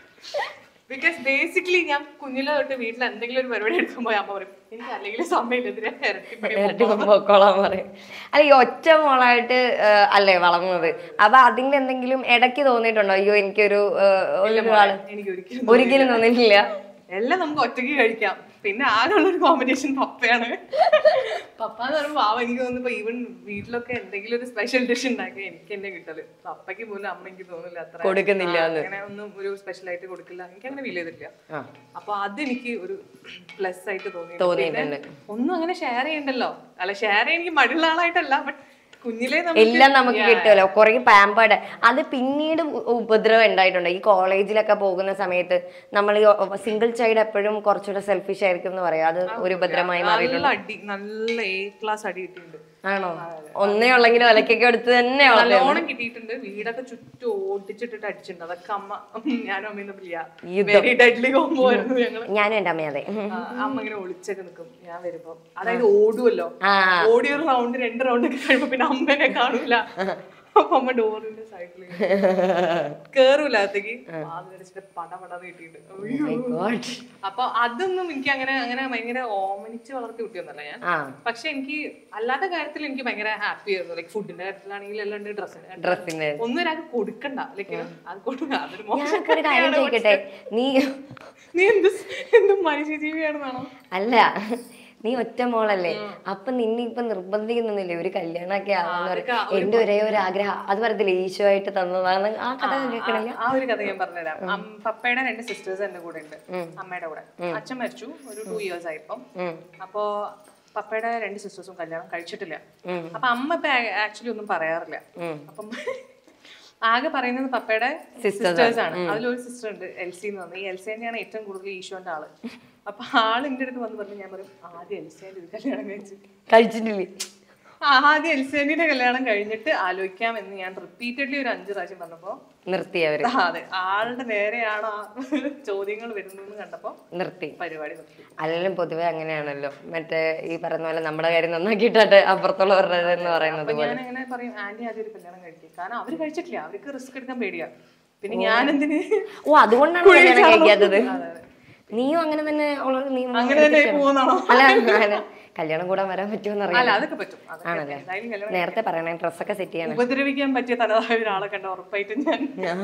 ബിക്കോസ് ബേസിക്കലി ഞാൻ കുഞ്ഞിലെ തൊട്ട് വീട്ടിൽ എന്തെങ്കിലും ഒരു പരിപാടി എടുക്കുമ്പോൾ അമ്മ പറയും എനിക്ക് അല്ലെങ്കിൽ സമയമില്ല ഇരട്ടിപ്പണി ഇരട്ടി പൊക്കോളാൻ പറയും അല്ല ഈ ഒറ്റ മോളായിട്ട് ഏഹ്, അല്ലേ വളർന്നത് അപ്പൊ അതിന്റെ എന്തെങ്കിലും ഇടയ്ക്ക് തോന്നിയിട്ടുണ്ടോ അയ്യോ എനിക്കൊരു ഏഹ്, ഒരു ആള് എനിക്ക് ഒരിക്കലും ഒരിക്കലും തോന്നിയിട്ടില്ല എല്ലാം നമുക്ക് ഒറ്റയ്ക്ക് കഴിക്കാം പിന്നെ ആകെയുള്ള ഒരു കോമ്പറ്റീഷൻ പപ്പയാണ് പപ്പ എന്ന് പറയുമ്പോൾ പാവം എനിക്ക് തോന്നുന്നു ഈവൻ വീട്ടിലൊക്കെ എന്തെങ്കിലും ഒരു സ്പെഷ്യൽ ഡിഷ് ഉണ്ടാക്കി എനിക്ക് എന്നെ കിട്ടല് പപ്പയ്ക്ക് പോലും അമ്മ എനിക്ക് തോന്നില്ല അത്ര കൊടുക്കുന്നില്ല ആ, അങ്ങനെ ഒന്നും ഒരു സ്പെഷ്യൽ ആയിട്ട് കൊടുക്കില്ല എനിക്ക് അങ്ങനെ ഫീൽ ചെയ്തിട്ടില്ല ആ. അപ്പൊ അതെനിക്ക് ഒരു പ്ലസ് ആയിട്ട് തോന്നി തോന്നിയിട്ടുണ്ട് ഒന്നും അങ്ങനെ ഷെയർ ചെയ്യണ്ടല്ലോ അല്ല ഷെയർ ചെയ്യാൻ എനിക്ക് മടിയുള്ള ആളായിട്ടല്ല ബട്ട് കുഞ്ഞിലേ നമുക്ക് എല്ലാം നമുക്ക് കിട്ടുമല്ലോ കുറെ പാമ്പേഡ് അത് പിന്നീട് ഉ- ഉപദ്രവം ഉണ്ടായിട്ടുണ്ട് ഈ കോളേജിലൊക്കെ പോകുന്ന സമയത്ത് നമ്മൾ ഈ സിംഗിൾ ചൈൽഡ് എപ്പോഴും കുറച്ചുകൂടെ സെൽഫിഷ് ആയിരിക്കും എന്ന് പറയാം അത് ഒരു ഉപദ്രവമായി മാറിയിട്ടുണ്ട് നല്ല അടി നല്ല എ ക്ലാസ് അടി കിട്ടിയിട്ടുണ്ട് ആണോ ഒന്നേ ഉള്ളെങ്കിലും ഒലക്കൊക്കെ എടുത്ത് തന്നെ വളർന്നു നല്ലോണം കിട്ടിയിട്ടുണ്ട് വീടൊക്കെ ചുറ്റും ഓടിച്ചിട്ടിട്ട് അടിച്ചിട്ടുണ്ട് അതൊക്കെ അമ്മ ഞാനും അമ്മയും തമ്മില്ല യുദ്ധം. വെരി ഡെഡ്ലി കോമ്പോ ആയിരുന്നു ഞങ്ങള് ഞാനും എൻ്റെ അമ്മ അതെ ആ, അമ്മ ഇങ്ങനെ ഒളിച്ചൊക്കെ നിൽക്കും ഞാൻ വരുമ്പോ അതായത് ഓടുമല്ലോ ആ ഓടി ഒരു റൗണ്ട് രണ്ട് റൗണ്ട് ഒക്കെ കഴിയുമ്പോ പിന്നെ അമ്മേനെ കാണൂല അപ്പൊ അമ്മ ഡോറിന്റെ സൈഡിൽ കേറൂല അകത്തേക്ക് വാതിലടച്ചിട്ട് പട പടന്ന് കിട്ടിയിട്ടുണ്ട് അയ്യോ. God. അപ്പൊ അതൊന്നും എനിക്ക് അങ്ങനെ അങ്ങനെ ഭയങ്കര ഓമനിച്ച് വളർത്തി കുട്ടിയൊന്നല്ല ഞാൻ ആ പക്ഷെ എനിക്ക് അല്ലാത്ത കാര്യത്തിൽ എനിക്ക് ഭയങ്കര ഹാപ്പി ആയിരുന്നു ലൈക്ക് ഫുഡിന്റെ കാര്യത്തിലാണെങ്കിൽ എല്ലാം ഡ്രസ്സിന് ഡ്രസ്സിന്റെ ഒന്നും ഒരാൾക്ക് കൊടുക്കണ്ട ലൈക്ക് അത് കൊടുക്ക അതൊരു മോശം ഞാനൊക്കെ ഒരു കാര്യം ചോദിക്കട്ടെ നീ നീ എന്ത് സ്- എന്ത് മനുഷ്യജീവിയാണെന്നാണോ അല്ല നീ ഒറ്റ മോളല്ലേ അപ്പൊ നിന്നെ ഇപ്പൊ നിർബന്ധിക്കുന്നില്ലേ ഒരു കല്യാണമൊക്കെ ആവാന്ന് പറയും എന്റെ ഒരേ ഒരു ആഗ്രഹം അത് പറയത്തില്ലേ ഈശോ ആയിട്ട് തന്നതാണ് ആ കഥ കേൾക്കണില്ല ആ ഒരു കഥ ഞാൻ പറഞ്ഞുതരാം അം- പപ്പയുടെ രണ്ട് സിസ്റ്റേഴ്സ് എന്റെ കൂടെ ഉണ്ട് അമ്മയുടെ കൂടെ അച്ഛൻ മരിച്ചു ഒരു ടു ഇയേഴ്സ് ആയിപ്പം അപ്പോ പപ്പയുടെ രണ്ട് സിസ്റ്റേഴ്സും കല്യാണം കഴിച്ചിട്ടില്ല അപ്പൊ അമ്മ ഇപ്പൊ ആക്ച്വലി ഒന്നും പറയാറില്ല അപ്പം ആകെ പറയുന്നത് പപ്പയുടെ സിസ്റ്റേഴ്സ് ആണ് അതിലൊരു സിസ്റ്റർ ഉണ്ട് എൽസി എന്ന് പറഞ്ഞത് ഈ എൽസി തന്നെയാണ് ഏറ്റവും കൂടുതൽ ഈശോന്റെ ആള് അപ്പൊ ആള് എന്റെ അടുത്ത് വന്ന് പറഞ്ഞു ഞാൻ പറയും ആദ്യം എൽസേന്റെ ഒരു കല്യാണം കഴിച്ചു കഴിച്ചിട്ടില്ലേ ആദ്യം എൽസേന്റെ കല്യാണം കഴിഞ്ഞിട്ട് ആലോചിക്കാം എന്ന് ഞാൻ റിപ്പീറ്റഡ്ലി ഒരു അഞ്ചു പ്രാവശ്യം പറഞ്ഞപ്പോ നിർത്തിയവര് ആ, അതെ ആളുടെ നേരെയാണ് ആ ചോദ്യങ്ങൾ വരുന്നതെന്ന് കണ്ടപ്പോ നിർത്തി പരിപാടി നിർത്തി അല്ലെങ്കിലും പൊതുവെ അങ്ങനെയാണല്ലോ മറ്റേ ഈ പറയുന്ന പോലെ നമ്മുടെ കാര്യം നന്നാക്കിയിട്ടാട്ട് അപ്പുറത്തുള്ളവരുടെ എന്ന് പറയുന്നത് അപ്പൊ ഞാൻ അങ്ങനെ പറയും ആന്റി ആദ്യം ഒരു കല്യാണം കഴിക്കും കാരണം അവര് കഴിച്ചിട്ടില്ല അവർക്ക് റിസ്ക് എടുക്കാൻ പേടിയാ പിന്നെ ഞാൻ എന്തിന് ഓ അതുകൊണ്ടാണ് കല്യാണം കഴിക്കാത്തത് നീയും അങ്ങനെ തന്നെ ഉള്ള- നീ അങ്ങനെ തന്നെ പോകുന്നാണോ അല്ല അങ്ങനെ കല്യാണം കൂടാൻ വരാൻ പറ്റുമെന്ന് അല്ല അറിയാം അതൊക്കെ പറ്റും അതൊക്കെ ആണല്ലേ? എന്തായാലും കല്യാണം നേരത്തെ പറയണേ ഡ്രസ്സൊക്കെ സെറ്റ് ചെയ്യണം ഉപദ്രവിക്കാൻ പറ്റിയ തനതായ ഒരാളെ കണ്ട ഉറപ്പായിട്ടും ഞാൻ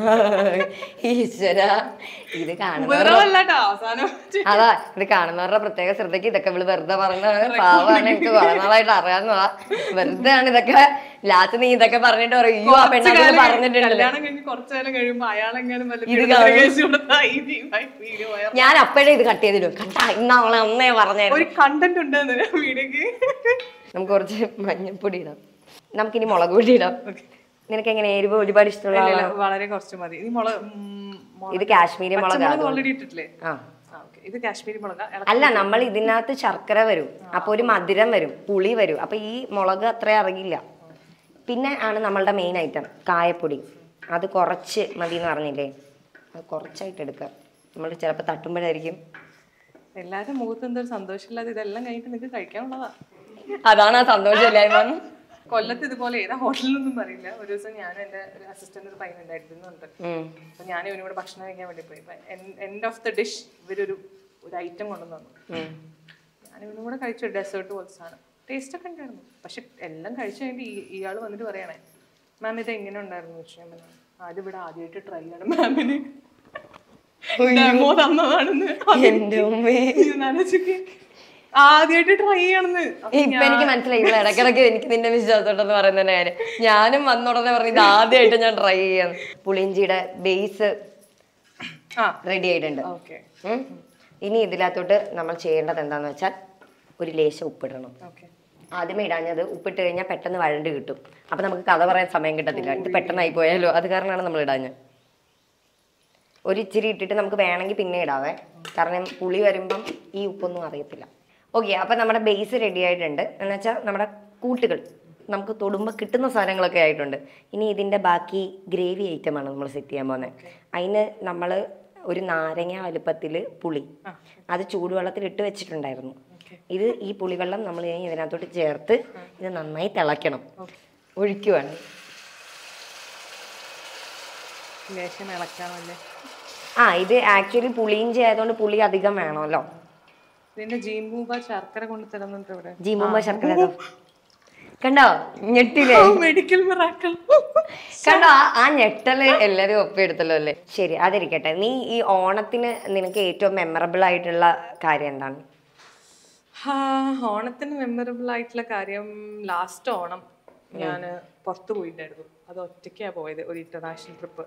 ഈശ്വര ഇത് കാണുന്ന ഉപദ്രവമല്ല കേട്ടോ അവസാനം അതാ ഇത് കാണുന്നവരുടെ പ്രത്യേക ശ്രദ്ധയ്ക്ക് ഇതൊക്കെ ഇവള് വെറുതെ പറഞ്ഞ പാവാണ് എനിക്ക് കുറെ നാളായിട്ട് അറിയാവുന്നതാ വെറുതെ ആണ് ഇതൊക്കെ ലാസ്റ്റ് നീ ഇതൊക്കെ പറഞ്ഞിട്ട് പറയും അയ്യോ ആ പെണ്ണതിൽ കാലം പറഞ്ഞിട്ടുണ്ടല്ലോ കല്യാണം കഴിഞ്ഞ് കുറച്ചു കാലം കഴിയുമ്പോ അയാളെങ്ങാനും വല്ല ഇത് പീഡന കാണും. കേസ് കൊടുത്താ ഈ വീ- വീഡിയോ വൈറൽ ഞാൻ അപ്പോഴേ ഇത് കട്ട് ചെയ്തിടും കട്ടാ ഇന്ന് അവളെ അന്നേ പറഞ്ഞായിരുന്നു ഒരു കണ്ടന്റ് ഉണ്ട് വീഡിയോക്ക് നമുക്ക് കുറച്ച് മഞ്ഞപ്പൊടി ഇടാം നമുക്കിനി മുളക് പൊടി ഇടാം നിനക്ക് എങ്ങനെ എരിവ് ഒരുപാട് ഇഷ്ടമുള്ളല്ലോ വളരെ കുറച്ച് മതി ഈ മുളക് ഉം, മുളക് ഇത് കാശ്മീരി മുളക് പച്ചമുളക് ഓൾറെഡി ഇട്ടിട്ടില്ലേ ആ ആ, okay. ഇത് കാശ്മീരി മുളക് അല്ല നമ്മൾ ഇതിനകത്ത് ശർക്കര വരും അപ്പൊ ഒരു മധുരം വരും പുളി വരും അപ്പൊ ഈ മുളക് അത്ര അറിയില്ല പിന്നെ ആണ് നമ്മളുടെ മെയിൻ ഐറ്റം കായപ്പൊടി അത് കുറച്ച് മതി എന്ന് പറഞ്ഞില്ലേ അത് കുറച്ചായിട്ട് എടുക്കുക നമ്മൾ ചിലപ്പോൾ തട്ടുമ്പോഴായിരിക്കും എല്ലാവരുടെ മുഖത്ത് എന്തൊരു സന്തോഷമില്ലാതെ ഇതെല്ലാം കഴിഞ്ഞിട്ട് നിങ്ങൾക്ക് കഴിക്കാനുള്ളതാ അതാണ് ആ സന്തോഷമില്ലായ്മ കൊല്ലത്ത് ഇതുപോലെ ഏതാ ഹോട്ടലിലൊന്നും പറയില്ല ഒരു ദിവസം ഞാൻ എൻ്റെ ഒരു അസിസ്റ്റന്റ് ഒരു പയ്യൻ ഉണ്ടായിരുന്നുണ്ട് ഉം. അപ്പൊ ഞാൻ ഇവനും കൂടെ ഭക്ഷണം കഴിക്കാൻ വേണ്ടി പോയി എൻഡ് ഓഫ് ദ ഡിഷ് ഇവരൊരു ഒരു ഐറ്റം കൊണ്ടുവന്നു തന്നു ഉം. ഞാൻ ഇവനും കൂടെ കഴിച്ചു ഡെസേർട്ട് പോലത്തെ സാധനം ടേസ്റ്റ് ഒക്കെ ഉണ്ടായിരുന്നു പക്ഷെ എല്ലാം കഴിച്ചു കഴിഞ്ഞിട്ട് ഈ ഇയാൾ വന്നിട്ട് പറയണേ മാം ഇത് എങ്ങനെ ഉണ്ടായിരുന്നു ചോദിച്ചു ഞാൻ പറഞ്ഞു, അത് ഇവിടെ ആദ്യമായിട്ട് ട്രൈ ചെയ്യണം മാമിന് ഡെമോ തന്നതാണെന്ന് എന്റെ ഉമ്മേ ആലോചിക്ക് ആദ്യമായിട്ട് ട്രൈ ചെയ്യണമെന്ന് അപ്പൊ ഇപ്പൊ എനിക്ക് മനസ്സിലായി ഇവിടെ ഇടക്കിടക്ക് എനിക്ക് നിന്റെ വിശ്വാസത്തോട്ടെന്ന് പറയുന്ന കാര്യം ഞാനും വന്ന ഉടനെ പറഞ്ഞു ഇത് ആദ്യമായിട്ട് ഞാൻ ട്രൈ ചെയ്യാം പുളിയിഞ്ചിയുടെ ബേസ് ആ റെഡി ആയിട്ടുണ്ട് ഓക്കെ ഉം. ഇനി ഇതിനകത്തോട്ട് നമ്മൾ ചെയ്യേണ്ടത് എന്താന്ന് വെച്ചാൽ ഒരു ലേശം ഉപ്പിടണം ഓക്കെ ആദ്യമേ ഇടാഞ്ഞത് ഉപ്പിട്ട് കഴിഞ്ഞാൽ പെട്ടെന്ന് വഴണ്ട് കിട്ടും അപ്പൊ നമുക്ക് കഥ പറയാൻ സമയം കിട്ടത്തില്ല ഇത് പെട്ടെന്നായി പോയാലോ അത് കാരണമാണ് നമ്മൾ ഇടാഞ്ഞത് ഒരു ഇച്ചിരി ഇട്ടിട്ട് നമുക്ക് വേണമെങ്കിൽ പിന്നെ ഇടാവേ കാരണം പുളി വരുമ്പം ഈ ഉപ്പൊന്നും അറിയത്തില്ല ഓക്കെ അപ്പം നമ്മുടെ ബേസ് റെഡി ആയിട്ടുണ്ട് എന്ന് വെച്ചാൽ നമ്മുടെ കൂട്ടുകൾ നമുക്ക് തൊടുമ്പോൾ കിട്ടുന്ന സാധനങ്ങളൊക്കെ ആയിട്ടുണ്ട് ഇനി ഇതിൻ്റെ ബാക്കി ഗ്രേവി ഐറ്റമാണ് നമ്മൾ സെറ്റ് ചെയ്യാൻ പോകുന്നത് അതിന് നമ്മൾ ഒരു നാരങ്ങ വലുപ്പത്തിൽ പുളി അത് ചൂടുവെള്ളത്തിൽ ഇട്ട് വെച്ചിട്ടുണ്ടായിരുന്നു ഇത് ഈ പുളിവെള്ളം നമ്മൾ ഇനി ഇതിനകത്തോട്ട് ചേർത്ത് ഇത് നന്നായി തിളയ്ക്കണം ഒഴിക്കുവാണ് ലേശം ഇളക്കാമല്ലേ ആ ഇത് ആക്ച്വലി പുളിയിഞ്ചി ആയതുകൊണ്ട് പുളി അധികം വേണമല്ലോ ഇതിന്റെ ജീംബൂബ ശർക്കര കൊണ്ട് തരുന്നുണ്ട് ഇവിടെ ജീമുമ്പ ശർക്കര ഇതോ. കണ്ടോ ഞെട്ടില്ലേ മെഡിക്കൽ മിറാക്കൾ കണ്ടോ ആ- ആ ഞെട്ടല് എല്ലാരും ഒപ്പിയെടുത്തല്ലോ അല്ലേ ശരി അതിരിക്കട്ടെ നീ ഈ ഓണത്തിന് നിനക്ക് ഏറ്റവും മെമ്മറബിൾ ആയിട്ടുള്ള കാര്യം എന്താണ് ഓണത്തിന് മെമ്മറബിൾ ആയിട്ടുള്ള കാര്യം ലാസ്റ്റ് ഓണം ഞാൻ പുറത്തു പോയിട്ടുണ്ടായിരുന്നു അത് ഒറ്റയ്ക്കാ പോയത് ഒരു ഇന്റർനാഷണൽ ട്രിപ്പ്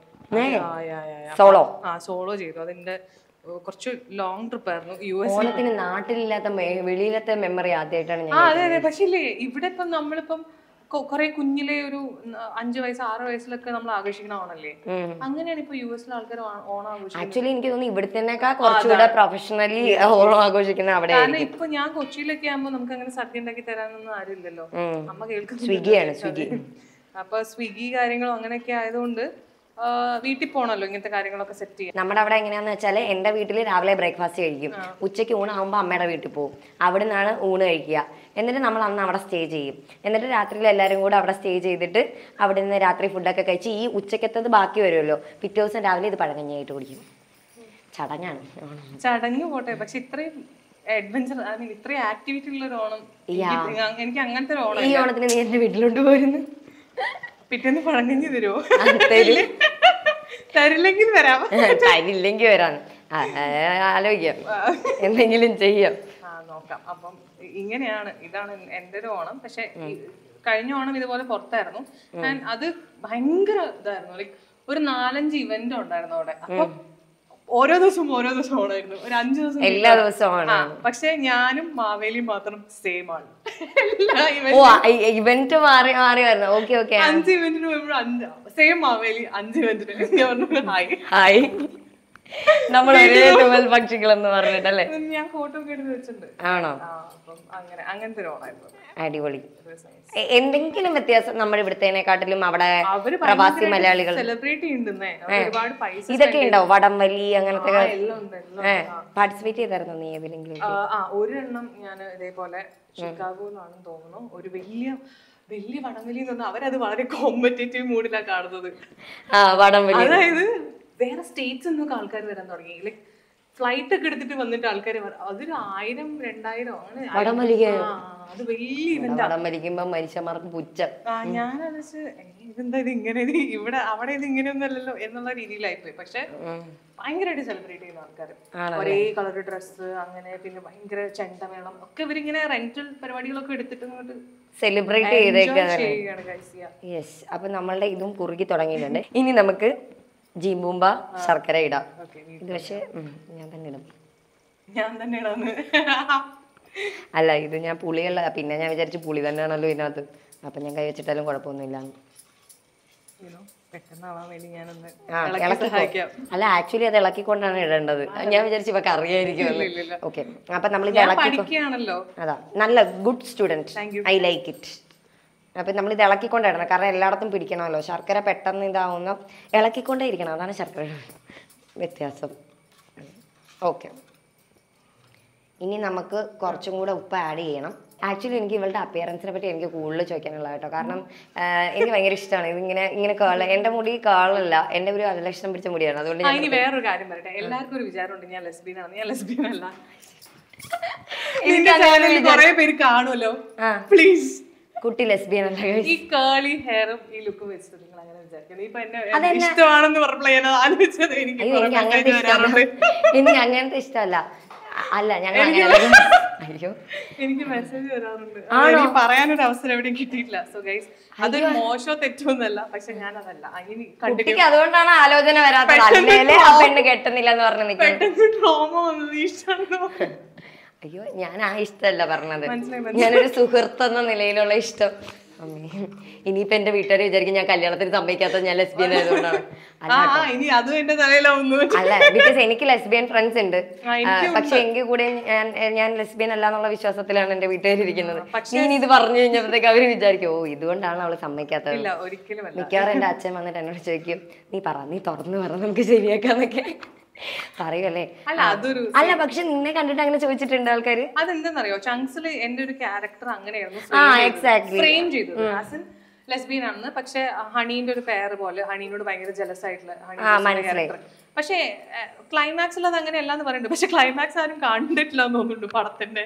സോളോ ആ സോളോ ചെയ്തു അതിന്റെ ഏർ, കുറച്ച് ലോങ് ട്രിപ്പ് ആയിരുന്നു യു എസ് ഓണത്തിന് നാട്ടിലില്ലാത്ത മെ- വെളിയിലത്തെ മെമ്മറി ആദ്യമായിട്ടാണ് ആ ഞാൻ അതെ അതെ പക്ഷേ ഇല്ലേ ഇവിടെ ഇപ്പം നമ്മളിപ്പം കൊ- കുറെ കുഞ്ഞിലെ ഒരു ന- അഞ്ച് വയസ്സ് ആറ് വയസ്സിലൊക്കെ നമ്മൾ ആഘോഷിക്കുന്ന ഓണല്ലേ അങ്ങനെയാണ് ഇപ്പൊ യു എസിലെ ആൾക്കാർ ഓണം ആഘോഷിക്കുന്നത് ആക്ച്വലി എനിക്ക് തോന്നുന്നു ഇവിടുത്തേക്കാൾ കുറച്ചുകൂടെ പ്രൊഫഷണലി ഓണം ആഘോഷിക്കുന്ന അവിടെ കാരണം ഇപ്പൊ ഞാൻ കൊച്ചിയിലൊക്കെ ആകുമ്പോ നമുക്ക് അങ്ങനെ സദ്യ ഉണ്ടാക്കി തരാനൊന്നും ആരുമില്ലല്ലോ അമ്മ കേൾക്കുന്നില്ല സ്വിഗ്ഗിയാണ് സ്വിഗ്ഗി അപ്പൊ സ്വിഗ്ഗി കാര്യങ്ങളും അങ്ങനെയൊക്കെ ആയതുകൊണ്ട് ആ, വീട്ടിൽ പോണല്ലോ ഇങ്ങനത്തെ കാര്യങ്ങളൊക്കെ സെറ്റ് ചെയ്യാൻ നമ്മുടെ അവിടെ എങ്ങനെയാന്ന് വെച്ചാൽ എൻ്റെ വീട്ടിൽ രാവിലെ ബ്രേക്ക്ഫാസ്റ്റ് കഴിക്കും ഉച്ചയ്ക്ക് ഊണാകുമ്പോൾ അമ്മയുടെ വീട്ടിൽ പോകും അവിടെ നിന്നാണ് ഊണ് കഴിക്കുക എന്നിട്ട് നമ്മൾ അന്ന് അവിടെ സ്റ്റേ ചെയ്യും എന്നിട്ട് രാത്രിയിൽ എല്ലാവരും കൂടെ അവിടെ സ്റ്റേ ചെയ്തിട്ട് അവിടെ നിന്ന് രാത്രി ഫുഡൊക്കെ കഴിച്ച് ഈ ഉച്ചക്കത്തത് ബാക്കി വരുമല്ലോ പിറ്റേ ദിവസം രാവിലെ ഇത് പഴകഞ്ഞായിട്ട് കുടിക്കും ചടങ്ങാണ് ഓണം. ചടങ്ങ് പോട്ടെ പക്ഷെ ഇത്രയും അഡ്വഞ്ചർ ഐ മീൻ ഇത്രയും ആക്ടിവിറ്റി ഉള്ള ഒരു ഓണം എനിക്ക് എനിക്ക് അങ്ങനത്തെ ഒരു ഓണം ഈ ഓണത്തിന് നീ എൻ്റെ വീട്ടിലോട്ട് പോയിരുന്നു പിറ്റേന്ന് പഴങ്കഞ്ഞി തരുമോ തരും. തരില്ലെങ്കിൽ വരാം തരില്ലെങ്കിൽ വരാൻ ആ, ആ, ആലോചിക്കാം എന്തെങ്കിലും ചെയ്യാം ആ നോക്കാം അപ്പം ഇ- ഇങ്ങനെയാണ് ഇതാണ് എൻ്റെ ഒരു ഓണം പക്ഷെ ഈ- കഴിഞ്ഞ ഓണം ഇതുപോലെ പുറത്തായിരുന്നു ആൻഡ് അത് ഭയങ്കര ഇതായിരുന്നു ലൈക്ക് ഒരു നാലഞ്ച് ഇവന്റ് ഉണ്ടായിരുന്നു അവിടെ അപ്പൊ ഓരോ ദിവസവും ഓരോ ദിവസം ഓണായിരുന്നു ഒരു അഞ്ചു ദിവസം എല്ലാ ദിവസവും ആ ഓണം പക്ഷെ ഞാനും മാവേലിയും മാത്രം സെയിം ആണ് എല്ലാ ഓ event- ഇവന്റ് മാറി മാറി വരുന്നു ഓക്കെ ഓക്കെ അഞ്ച് ഇവന്റിന് പോകുമ്പോൾ അഞ്ച് സെയിം മാവേലി അഞ്ച് ഇവന്റിന് ഞാൻ പറഞ്ഞു ഹായ് ഹായ് നമ്മൾ ഒരേ തുവൽ പക്ഷികൾ എന്ന് പറഞ്ഞിട്ടല്ലേ ഞാൻ ഫോട്ടോ ഒക്കെ എടുത്ത് വെച്ചിട്ടുണ്ട് ആണോ ആ അപ്പം അങ്ങനെ അങ്ങനത്തെ ഒരു ഓണായിരുന്നു അടിപൊളി എ- എന്തെങ്കിലും വ്യത്യാസം നമ്മുടെ ഇവിടുത്തേനെക്കാട്ടിലും അവിടെ അവര് പ്രവാസി മലയാളികൾ സെലിബ്രേറ്റ് ചെയ്യുന്നുന്നേ ഒരുപാട് പൈസ ഇതൊക്കെ ഉണ്ടോ വടംവലി അങ്ങനത്തെ ആ, എല്ലാം ഉണ്ട് എല്ലാം ഉണ്ട്. പാർട്ടിസിപ്പേറ്റ് ചെയ്തായിരുന്നു നീ ഏതിലെങ്കിലും ആ, ആ ഒരെണ്ണം ഞാൻ ഇതേപോലെ ഷിക്കാഗോയിലാണെന്ന് തോന്നുന്നു ഒരു വലിയ വലിയ വടംവലി എന്ന് പറഞ്ഞാൽ അവരത് വളരെ കോമ്പറ്റേറ്റീവ് മൂഡിലാണ് കാണുന്നത് ആ വടംവലി അതായത് വേറെ സ്റ്റേറ്റ്സ് നിന്നൊക്കെ ആൾക്കാർ വരാൻ തുടങ്ങി ലൈക് ഫ്ലൈറ്റ് ഒക്കെ എടുത്തിട്ട് വന്നിട്ട് ആൾക്കാർ അതൊരു ആയിരം രണ്ടായിരം അങ്ങനെ വടംവലിക്കായോ? ആ, അത് വലിയ ഇവന്റ് വടംവലിക്കുമ്പോ മനുഷ്യന്മാർക്ക് പുച്ഛം ആ ഞാനത് ഇതെന്താ ഇത് ഇങ്ങനെ ഇത് ഇവിടെ അവിടെ ഇത് ഇങ്ങനെയൊന്നല്ലല്ലോ എന്നുള്ള രീതിയിലായിപ്പോയി പക്ഷെ ഭയങ്കരമായിട്ട് സെലിബ്രേറ്റ് ചെയ്യുന്ന ആൾക്കാർ ഒരേ കളർ ഡ്രസ്സ് അങ്ങനെ പിന്നെ ഭയങ്കര ചെണ്ടമേളം ഒക്കെ ഇവരിങ്ങനെ റെന്റൽ പരിപാടികളൊക്കെ എടുത്തിട്ട് ഇങ്ങോട്ട് സെലിബ്രേറ്റ് ചെയ്തേക്ക enjoy ചെയ്യുകയാണ് guys ചെയ്യുക. യെസ് അപ്പൊ നമ്മളുടെ ഇതും കുറുകി തുടങ്ങിയിട്ടുണ്ട് ഇനി നമുക്ക് ജീമ്പൂമ്പ ശർക്കര ഇടാം Okay, ഇത് പക്ഷേ ഉം, ഞാൻ തന്നെ ഇടും ഞാൻ തന്നെയാണ് അല്ല ഇത് ഞാൻ പുളിയുള്ള പിന്നെ ഞാൻ വിചാരിച്ചു പുളി തന്നെയാണല്ലോ ഇതിനകത്ത് അപ്പൊ ഞാൻ കൈ വെച്ചിട്ടാലും കുഴപ്പമൊന്നുമില്ല പെട്ടെന്നാവാൻ വേണ്ടി ഞാനൊന്ന് ആ, ഇളക്കി ഇളക്കിക്കോ. സഹായിക്കാം അല്ല ആക്ച്വലി അത് ഇളക്കിക്കൊണ്ടാണ് ഇടേണ്ടത് ഞാൻ വിചാരിച്ചു ഇവക്ക് അറിയായിരിക്കും ഓക്കെ അപ്പൊ നമ്മൾ ഇത് ഞാൻ ഇളക്കി പഠിക്കുകയാണല്ലോ അതാ നല്ല good student I like it അപ്പം നമ്മൾ ഇത് ഇളക്കിക്കൊണ്ടേ ഇടണം കാരണം എല്ലായിടത്തും പിടിക്കണമല്ലോ ശർക്കര പെട്ടെന്ന് ഇതാവുന്ന ഇളക്കിക്കൊണ്ടേ ഇരിക്കണം അതാണ് ശർക്കര വ്യത്യാസം ഓക്കെ ഇനി നമുക്ക് കുറച്ചും കൂടെ ഉപ്പ് ആഡ് ചെയ്യണം ആക്ച്വലി എനിക്ക് ഇവളുടെ അപ്പിയറൻസിനെ പറ്റി എനിക്ക് കൂടുതൽ ചോദിക്കാനുള്ള കേട്ടോ കാരണം ആ, എനിക്ക് ഭയങ്കര ഇഷ്ടമാണ് ഇതിങ്ങനെ ഇങ്ങനെ കേള് എൻ്റെ മുടി കേളല്ല എൻ്റെ ഒരു അതിലക്ഷണം പിടിച്ച മുടിയാണ് അതുകൊണ്ട് ആ ഞാൻ ഇനി വേറൊരു കാര്യം പറയട്ടെ എല്ലാവർക്കും ഒരു വിചാരമുണ്ട് ഞാൻ ലെസ്ബിയൻ ആണ് ഞാൻ ലെസ്ബിയൻ അല്ല നിന്റെ ചാനലിൽ കുറെ പേര് കാണുമല്ലോ ആ. പ്ലീസ് കുട്ടി ലെസ്ബിയൻ അല്ല guys. ഈ കേളി ഹെയറും ഈ ലുക്കും വെച്ചിട്ട് നിങ്ങൾ അങ്ങനെ വിചാരിക്കുന്നത് ഇപ്പൊ എന്നെ ഇഷ്ടമാണെന്ന് പറഞ്ഞപ്പോൾ ഞാൻ ആലോചിച്ചത് എനിക്ക് അയ്യോ കുറെ എനിക്ക് അങ്ങനത്തെ message ഇഷ്ടമല്ല വരാറുണ്ട് എനിക്ക് അങ്ങനത്തെ ഇഷ്ടമല്ല അ- അല്ല ഞങ്ങൾ അങ്ങനെ അയ്യോ എനിക്ക് മെസ്സേജ് വരാറുണ്ട് അത് എനിക്ക് പറയാനൊരു അവസരം എവിടെയും കിട്ടിയിട്ടില്ല സോ ഗൈസ് അതൊരു മോശമോ തെറ്റൊന്നല്ല പക്ഷെ ഞാൻ അതല്ല ഇനി കണ്ടിന്യൂ കുട്ടിക്ക് അതുകൊണ്ടാണ് ആലോചന വരാത്തത് അല്ലേലേ ആ പെണ്ണ് കെട്ടുന്നില്ല എന്ന് പറഞ്ഞു നിൽക്കുന്നത് പെട്ടെന്ന് ട്രോമ വന്നത് ഇഷ്ടമാണെന്ന് പറഞ്ഞു. അയ്യോ ഞാൻ ആ ഇഷ്ടമല്ല പറഞ്ഞത് മനസ്സിലായി, ഞാനൊരു സുഹൃത്ത് എന്ന നിലയിലുള്ള ഇഷ്ടം അമ്മേ ഇനിയിപ്പോ എന്റെ വീട്ടുകാർ വിചാരിക്കും ഞാൻ കല്യാണത്തിന് സമ്മതിക്കാത്തത് ഞാൻ ലെസ്ബിയൻ ആയതുകൊണ്ടാണ് അല്ല ആ ആ, ഇനി അതും എന്റെ തലയിലാവുന്നു അല്ല ബിക്കോസ് എനിക്ക് ലെസ്ബിയൻ ഫ്രണ്ട്സ് ഉണ്ട് ആ, എനിക്കും പക്ഷെ എങ്കിൽ കൂടെ ഞാൻ ഞാൻ ലെസ്ബിയൻ അല്ല എന്നുള്ള വിശ്വാസത്തിലാണ് എന്റെ വീട്ടുകാർ ഇരിക്കുന്നത് നീ ഇനി ഇത് പറഞ്ഞു കഴിഞ്ഞപ്പോഴത്തേക്ക് അവര് വിചാരിക്കും ഓ ഇതുകൊണ്ടാണ് അവള് സമ്മതിക്കാത്തത് ഇല്ല ഒരിക്കലും അല്ല മിക്കവാറും എന്റെ അച്ഛൻ വന്നിട്ട് എന്നോട് ചോദിക്കും നീ പറ നീ തുറന്നു പറ നമുക്ക് ശരിയാക്കാന്നൊക്കെ പറയുമല്ലേ അല്ല അതൊരു അല്ല പക്ഷെ നിന്നെ കണ്ടിട്ട് അങ്ങനെ ചോദിച്ചിട്ടുണ്ട് ആൾക്കാര് അതെന്തെന്നറിയോ ചങ്സിൽ എന്റെ ഒരു ക്യാരക്ടർ അങ്ങനെയായിരുന്നു ആ exactly. ഫ്രെയിം ചെയ്തത് ആസ് ലെസ്ബിയൻ ആണെന്ന് പക്ഷെ ഹണീന്റെ ഒരു പേര് പോലെ ഹണീനോട് ഭയങ്കര ജലസ് ആയിട്ടുള്ള ആ, മനസ്സിലായി. ക്യാരക്ടർ പക്ഷേ ക്ലൈമാക്സിൽ അത് അങ്ങനെയല്ല എന്ന് പറയുന്നുണ്ട് പക്ഷെ ക്ലൈമാക്സ് ആരും കണ്ടിട്ടില്ല എന്ന് തോന്നുന്നുണ്ട് പടത്തിന്റെ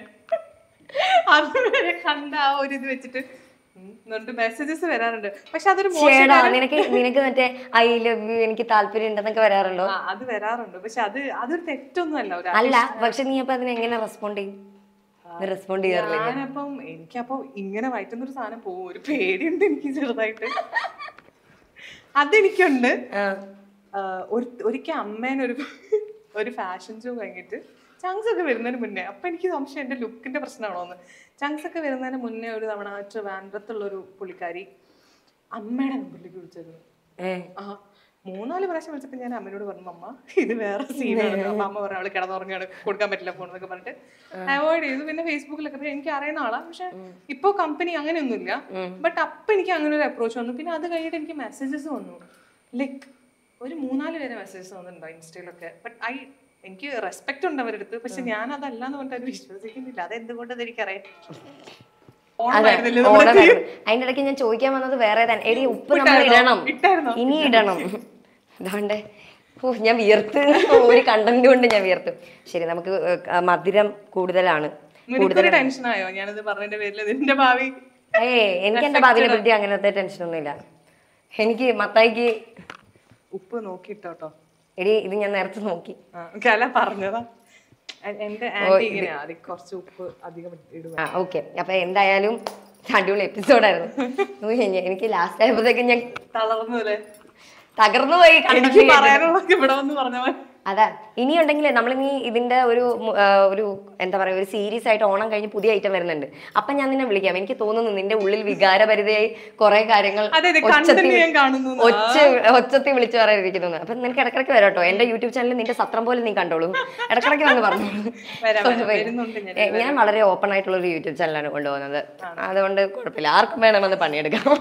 അതുവരെ കണ്ട ആ ഒരു ഇത് വെച്ചിട്ട് എന്നിട്ട് മെസ്സേജസ് വരാറുണ്ട് പക്ഷെ അതൊരു മോശം ചേടാ നിനക്ക് നിനക്ക് മറ്റേ ഐ ലവ് യു എനിക്ക് താല്പര്യം ഉണ്ടെന്നൊക്കെ വരാറുണ്ടോ ആ, അത് വരാറുണ്ട് പക്ഷെ അത് അതൊരു തെറ്റൊന്നുമല്ല ഒരു അല്ല പക്ഷെ നീ അപ്പൊ അതിന് എങ്ങനെ റെസ്പോണ്ട് ചെയ്യും നീ റെസ്പോണ്ട് ചെയ്യാറില്ല ഞാനപ്പം എനിക്കപ്പോ ഇങ്ങനെ വയറ്റുന്ന ഒരു സാധനം പോകും ഒരു പേടിയുണ്ട് എനിക്ക് ചെറുതായിട്ട് അതെനിക്കുണ്ട് ആഹ് ഒരു ഒരിക്കൽ അമ്മേനൊരു ഒരു ഫാഷൻ ഷോ കഴിഞ്ഞിട്ട് ചങ്സ് ഒക്കെ വരുന്നതിന് മുന്നേ അപ്പൊ എനിക്ക് സംശയം എന്റെ ലുക്കിന്റെ പ്രശ്നമാണോ എന്ന് ചങ്സ് ഒക്കെ വരുന്നതിന് മുന്നേ ഒരു തവണ ട്രിവാൻഡ്രത്തുള്ള ഒരു പുള്ളിക്കാരി അമ്മയുടെ നമ്പറിലേക്ക് വിളിച്ചിരുന്നു ഏഹ് ആ മൂന്നാല് പ്രാവശ്യം വിളിച്ചപ്പോ ഞാൻ അമ്മയോട് പറഞ്ഞു അമ്മ ഇത് വേറെ സീനാണ് അപ്പൊ അമ്മ പറഞ്ഞു അവള് കിടന്നുറങ്ങിയാണ് കൊടുക്കാൻ പറ്റില്ല ഫോൺ എന്നൊക്കെ പറഞ്ഞിട്ട് അവോയ്ഡ് ചെയ്തു പിന്നെ ഫേസ്ബുക്കിലൊക്കെ പിന്നെ എനിക്ക് അറിയുന്ന ആളാ പക്ഷെ ഇപ്പൊ കമ്പനി അങ്ങനെയൊന്നുമില്ല ബട്ട് അപ്പൊ എനിക്ക് അങ്ങനെ ഒരു അപ്രോച്ച് വന്നു പിന്നെ അത് കഴിഞ്ഞിട്ട് എനിക്ക് മെസ്സേജസ് വന്നു ലൈക്ക് ഒരു മൂന്നാല് പേരെ മെസ്സേജസ് വന്നിട്ടുണ്ടോ ഇൻസ്റ്റയിലൊക്കെ ബട്ട് ഐ എനിക്ക് റെസ്പെക്ട് ഉണ്ട് അവരുടെ അടുത്ത് പക്ഷെ ഞാൻ അതല്ല എന്ന് പറഞ്ഞിട്ട് അവർ വിശ്വസിക്കുന്നില്ല അത് എന്തുകൊണ്ടെന്ന് എനിക്കറിയാം ഓണമായിരുന്നില്ലേ നമ്മുടെ ഓണമായിരുന്നു. അതിന്റെ ഇടയ്ക്ക് ഞാൻ ചോദിക്കാൻ വന്നത് വേറെ തന്നെ എടി ഉപ്പ് നമ്മൾ ഇടണം ഇട്ടായിരുന്നോ? ഇനി ഇടണം ഇതാണ്ട് ഓ ഞാൻ വിയർത്ത് ഒരു കണ്ടന്റ് കൊണ്ട് ഞാൻ വിയർത്തു ശരി നമുക്ക് ഏഹ്, മധുരം കൂടുതലാണ് നിനക്കൊരു ടെൻഷനായോ ഞാനിത് പറഞ്ഞതിന്റെ പേരിൽ ഇതിന്റെ ഭാവി ഏ എനിക്ക് എന്റെ ഭാവിനെ പറ്റി അങ്ങനത്തെ ടെൻഷനൊന്നുമില്ല എനിക്ക് മത്തായിക്ക് ഉപ്പ് നോക്കിട്ടോ എടി ഇത് ഞാൻ നേരത്തെ നോക്കി കല പറഞ്ഞതാ എ- എന്റെ ആന്റി ഇങ്ങനെയാ അതിൽ കുറച്ച് ഉപ്പ് അധികം ഇടുക ആ ഓക്കെ അപ്പൊ എന്തായാലും അടിപൊളി എപ്പിസോഡായിരുന്നു എനിക്ക് ലാസ്റ്റ് ആയപ്പോഴത്തേക്കും ഞാൻ തളർന്നല്ലേ തകർന്നു പോയി എനിക്ക് കണ്ടിട്ട് പറയാനുള്ളതൊക്കെ ഇവിടെ വന്ന് പറഞ്ഞ പോലെ അതാ ഇനിയുണ്ടെങ്കിൽ നമ്മളിനി ഇതിന്റെ ഒരു മു- ആ, ഒരു എന്താ പറയാ ഒരു സീരീസ് ആയിട്ട് ഓണം കഴിഞ്ഞ് പുതിയ ഐറ്റം വരുന്നുണ്ട് അപ്പൊ ഞാൻ നിന്നെ വിളിക്കാം എനിക്ക് തോന്നുന്നു നിന്റെ ഉള്ളിൽ വികാരപരിതയായി കുറെ കാര്യങ്ങൾ അതെ അതെ ഒച്ചത്തിൽ കണ്ടന്റ് ഞാൻ കാണുന്നു ഒച്ച ഒച്ചത്തിൽ വിളിച്ചു പറയാനിരിക്കുന്നു അപ്പൊ നിനക്ക് ഇടക്കിടക്ക് വരാം കേട്ടോ എന്റെ യൂട്യൂബ് ചാനലിൽ നിന്റെ സത്രം പോലെ നീ കണ്ടോളൂ ഇടക്കിടക്ക് വന്ന് പറഞ്ഞു വരാം, വരാം. വരുന്നുണ്ട് ഞാൻ. ഏ, ഞാൻ വളരെ ഓപ്പൺ ആയിട്ടുള്ള ഒരു യൂട്യൂബ് ചാനലാണ് കൊണ്ടുപോകുന്നത് അതുകൊണ്ട് കുഴപ്പമില്ല ആർക്കും വേണമെന്ന് പണിയെടുക്കാം